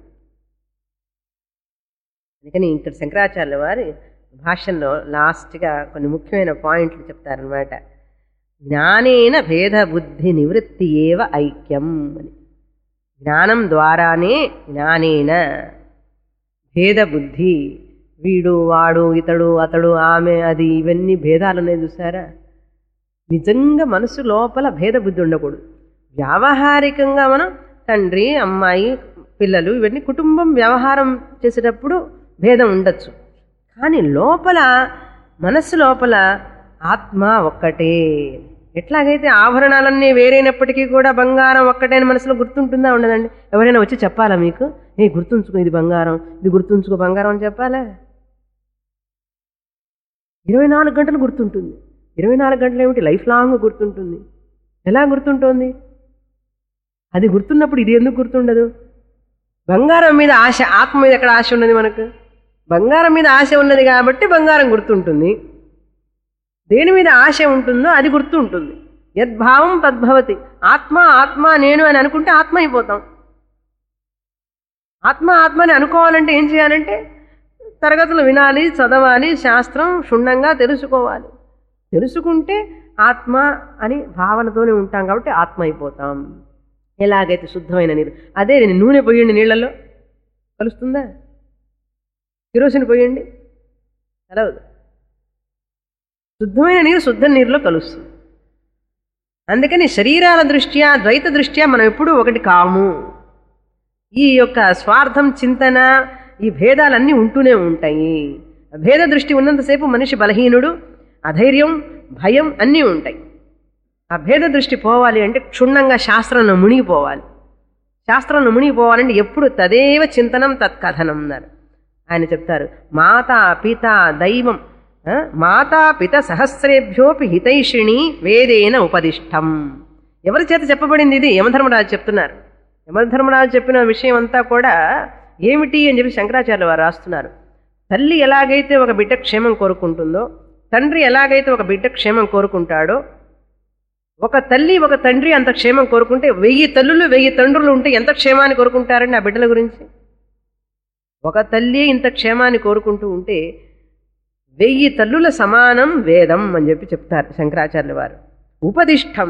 అందుకని ఇక్కడ శంకరాచార్యుల వారి భాష్యంలో లాస్ట్గా కొన్ని ముఖ్యమైన పాయింట్లు చెప్తారనమాట జ్ఞానేన భేద బుద్ధి నివృత్తి ఏవ ఐక్యం అని జ్ఞానం ద్వారానే జ్ఞానేన భేద బుద్ధి వీడు వాడు ఇతడు అతడు ఆమె అది ఇవన్నీ భేదాలు ఉన్నాయి చూసారా నిజంగా మనసు లోపల భేద బుద్ధి ఉండకూడదు వ్యావహారికంగా మనం తండ్రి అమ్మాయి పిల్లలు ఇవన్నీ కుటుంబం వ్యవహారం చేసేటప్పుడు భేదం ఉండొచ్చు కానీ లోపల మనస్సు లోపల ఆత్మ ఒక్కటే ఎట్లాగైతే ఆభరణాలన్నీ వేరైనప్పటికీ కూడా బంగారం ఒక్కటే అని మనసులో గుర్తుంటుందా ఉండదండి ఎవరైనా వచ్చి చెప్పాలా మీకు ఏ గుర్తుంచుకో ఇది బంగారం ఇది గుర్తుంచుకో బంగారం అని చెప్పాలా ఇరవై నాలుగు గంటలు గుర్తుంటుంది ఇరవై నాలుగు గంటలు ఏమిటి లైఫ్ లాంగ్ గుర్తుంటుంది ఎలా గుర్తుంటోంది అది గుర్తున్నప్పుడు ఇది ఎందుకు గుర్తుండదు బంగారం మీద ఆశ ఆత్మ మీద ఎక్కడ ఆశ ఉన్నది మనకు బంగారం మీద ఆశ ఉన్నది కాబట్టి బంగారం గుర్తుంటుంది దేని మీద ఆశ ఉంటుందో అది గుర్తుంటుంది యద్భావం తద్భవతి ఆత్మ ఆత్మ నేను అని అనుకుంటే ఆత్మ అయిపోతాం ఆత్మ ఆత్మ అని అనుకోవాలంటే ఏం చేయాలంటే తరగతులు వినాలి చదవాలి శాస్త్రం క్షుణ్ణంగా తెలుసుకోవాలి తెలుసుకుంటే ఆత్మ అని భావనతోనే ఉంటాం కాబట్టి ఆత్మ అయిపోతాం ఎలాగైతే శుద్ధమైన నీరు అదే నేను నూనె పోయండి నీళ్ళలో కలుస్తుందా కిరోసిన్ పోయండి కలవదు శుద్ధమైన నీరు శుద్ధ నీరులో కలుస్తుంది అందుకని శరీరాల దృష్ట్యా ద్వైత దృష్ట్యా మనం ఎప్పుడూ ఒకటి కాము ఈ యొక్క స్వార్థం చింతన ఈ భేదాలన్నీ ఉంటూనే ఉంటాయి భేద దృష్టి ఉన్నంతసేపు మనిషి బలహీనుడు అధైర్యం భయం అన్నీ ఉంటాయి ఆ భేద దృష్టి పోవాలి అంటే క్షుణ్ణంగా శాస్త్రంలో మునిగిపోవాలి శాస్త్రంలో మునిగిపోవాలంటే ఎప్పుడు తదేవ చింతనం తత్కథనం అన్నారు ఆయన చెప్తారు మాతా పిత దైవం ఆ, మాతా పిత సహస్రేభ్యోపి హితైషిణి వేదేన ఉపదిష్టం ఎవరి చేత చెప్పబడింది ఇది యమధర్మరాజు చెప్తున్నారు యమధర్మరాజు చెప్పిన విషయం అంతా కూడా ఏమిటి అని చెప్పి శంకరాచార్యులు వారు రాస్తున్నారు తల్లి ఎలాగైతే ఒక బిడ్డ క్షేమం కోరుకుంటుందో తండ్రి ఎలాగైతే ఒక బిడ్డ క్షేమం కోరుకుంటాడో ఒక తల్లి ఒక తండ్రి అంత క్షేమం కోరుకుంటే వెయ్యి తల్లులు వెయ్యి తండ్రులు ఉంటే ఎంత క్షేమాన్ని కోరుకుంటారండి ఆ బిడ్డల గురించి ఒక తల్లి ఇంత క్షేమాన్ని కోరుకుంటూ ఉంటే వెయ్యి తల్లుల సమానం వేదం అని చెప్పి చెప్తారు శంకరాచార్యుల వారు ఉపదిష్టం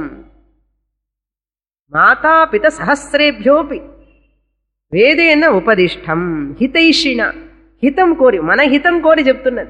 మాతాపిత సహస్రేభ్యోపి వేదేన ఉపదిష్టం హితైషిణ హితం కోరి మన హితం కోరి చెప్తున్నది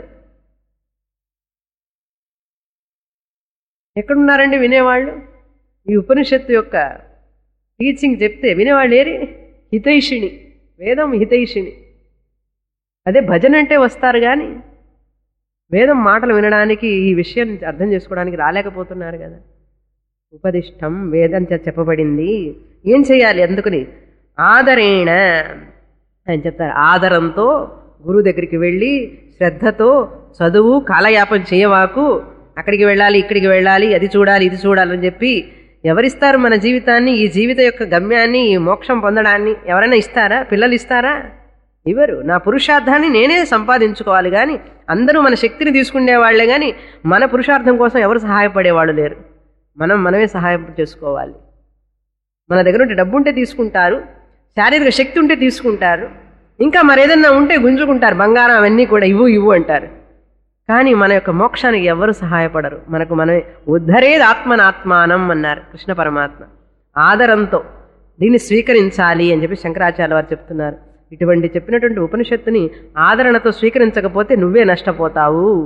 ఎక్కడున్నారండి వినేవాళ్ళు ఈ ఉపనిషత్తు యొక్క టీచింగ్ చెప్తే వినేవాళ్ళు ఏరి హితైషిణి వేదం హితైషిణి అదే భజన అంటే వస్తారు కానీ వేదం మాటలు వినడానికి ఈ విషయం అర్థం చేసుకోవడానికి రాలేకపోతున్నారు కదా ఉపదిష్టం వేదం చేత చెప్పబడింది ఏం చేయాలి అందుకని ఆదరేణ అని చెప్తారు ఆదరంతో గురువు దగ్గరికి వెళ్ళి శ్రద్ధతో చదువు కాలయాపన చేయవాకు అక్కడికి వెళ్ళాలి ఇక్కడికి వెళ్ళాలి అది చూడాలి ఇది చూడాలని చెప్పి ఎవరిస్తారు మన జీవితాన్ని ఈ జీవిత యొక్క గమ్యాన్ని ఈ మోక్షం పొందడాన్ని ఎవరైనా ఇస్తారా పిల్లలు ఇస్తారా ఇవ్వరు నా పురుషార్థాన్ని నేనే సంపాదించుకోవాలి కానీ అందరూ మన శక్తిని తీసుకునే వాళ్ళే కానీ మన పురుషార్థం కోసం ఎవరు సహాయపడేవాళ్ళు లేరు మనం మనమే సహాయం చేసుకోవాలి మన దగ్గర ఉంటే డబ్బు ఉంటే తీసుకుంటారు శారీరక శక్తి ఉంటే తీసుకుంటారు ఇంకా మరేదన్నా ఉంటే గుంజుకుంటారు బంగారం అవన్నీ కూడా ఇవ్వు ఇవ్వు అంటారు కానీ మన యొక్క మోక్షానికి ఎవరు సహాయపడరు మనకు మనమే ఉద్ధరేది ఆత్మనాత్మానం అన్నారు కృష్ణ పరమాత్మ ఆదరంతో దీన్ని స్వీకరించాలి అని చెప్పి శంకరాచార్య వారు చెప్తున్నారు ఇటువంటి చెప్పినటువంటి ఉపనిషత్తుని ఆదరణతో స్వీకరించకపోతే నువ్వే నష్టపోతావు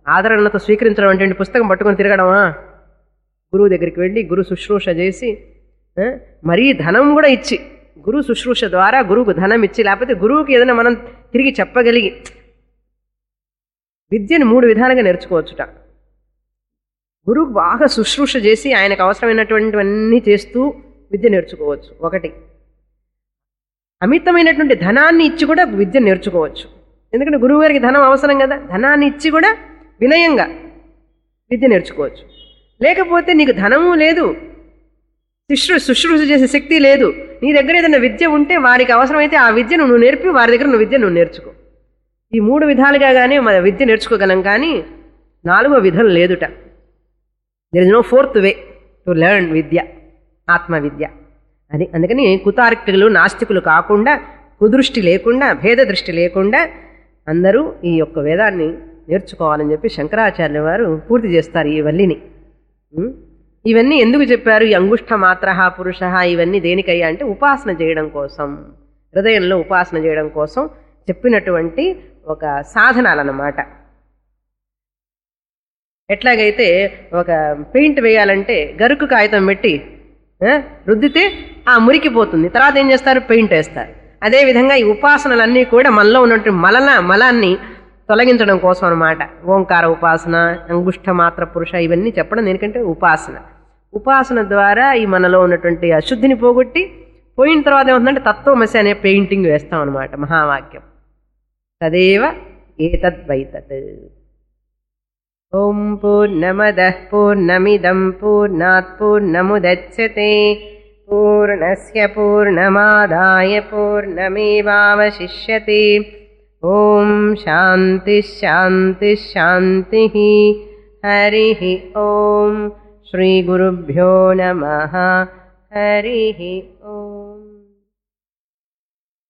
ఆదరణతో స్వీకరించడం అంటే పుస్తకం పట్టుకొని తిరగడమా గురువు దగ్గరికి వెళ్ళి గురు శుశ్రూష చేసి ఆ, మరీ ధనం కూడా ఇచ్చి గురు శుశ్రూష ద్వారా గురువుకు ధనం ఇచ్చి లేకపోతే గురువుకి ఏదైనా మనం తిరిగి చెప్పగలిగి విద్యను మూడు విధాలుగా నేర్చుకోవచ్చుట గురువుకు బాగా శుశ్రూష చేసి ఆయనకు అవసరమైనటువంటివన్నీ చేస్తూ విద్య నేర్చుకోవచ్చు ఒకటి అమితమైనటువంటి ధనాన్ని ఇచ్చి కూడా విద్య నేర్చుకోవచ్చు ఎందుకంటే గురువు గారికి ధనం అవసరం కదా ధనాన్ని ఇచ్చి కూడా వినయంగా విద్య నేర్చుకోవచ్చు లేకపోతే నీకు ధనము లేదు శుశ్రూ శుశ్రూష చేసే శక్తి లేదు నీ దగ్గర ఏదైనా విద్య ఉంటే వారికి అవసరమైతే ఆ విద్యను నువ్వు నేర్పి వారి దగ్గర నువ్వు విద్య నువ్వు నేర్చుకో ఈ మూడు విధాలుగా కానీ మన విద్య నేర్చుకోగలం కానీ నాలుగో విధం లేదుట there is no fourth way to learn విద్య ఆత్మ విద్య అది అందుకని కుతార్కికులు నాస్తికులు కాకుండా కుదృష్టి లేకుండా భేద దృష్టి లేకుండా అందరూ ఈ యొక్క వేదాన్ని నేర్చుకోవాలని చెప్పి శంకరాచార్యుల వారు పూర్తి చేస్తారు ఈ వల్లిని ఉం? ఇవన్నీ ఎందుకు చెప్పారు ఈ అంగుష్ట మాత్ర పురుష ఇవన్నీ దేనికయ్యా అంటే ఉపాసన చేయడం కోసం హృదయంలో ఉపాసన చేయడం కోసం చెప్పినటువంటి ఒక సాధనాలన్నమాట ఎట్లాగైతే ఒక పెయింట్ వేయాలంటే గరుకు కాగితం పెట్టి ఆ, రుద్దితే ఆ మురికిపోతుంది తర్వాత ఏం చేస్తారు పెయింట్ వేస్తారు అదేవిధంగా ఈ ఉపాసనలన్నీ కూడా మనలో ఉన్నటువంటి మలన మలాన్ని తొలగించడం కోసం అనమాట ఓంకార ఉపాసన అంగుష్ట మాత్ర పురుష ఇవన్నీ చెప్పడం దేనికంటే ఉపాసన ఉపాసన ద్వారా ఈ మనలో ఉన్నటువంటి అశుద్ధిని పోగొట్టి పోయిన తర్వాత ఏమవుతుందంటే తత్వమసి అనే పెయింటింగ్ వేస్తాం అనమాట మహావాక్యం తదేవ ఏతద్వైతత్ ఓం పూర్ణమదః పూర్ణమిదం పూర్ణాత్ పూర్ణముదచ్యతే పూర్ణస్య పూర్ణమాదాయ పూర్ణమేవావశిష్యతే ఓం శాంతి శాంతి శాంతి హరి ఓం శ్రీ గురుభ్యో నమ హరి ఓం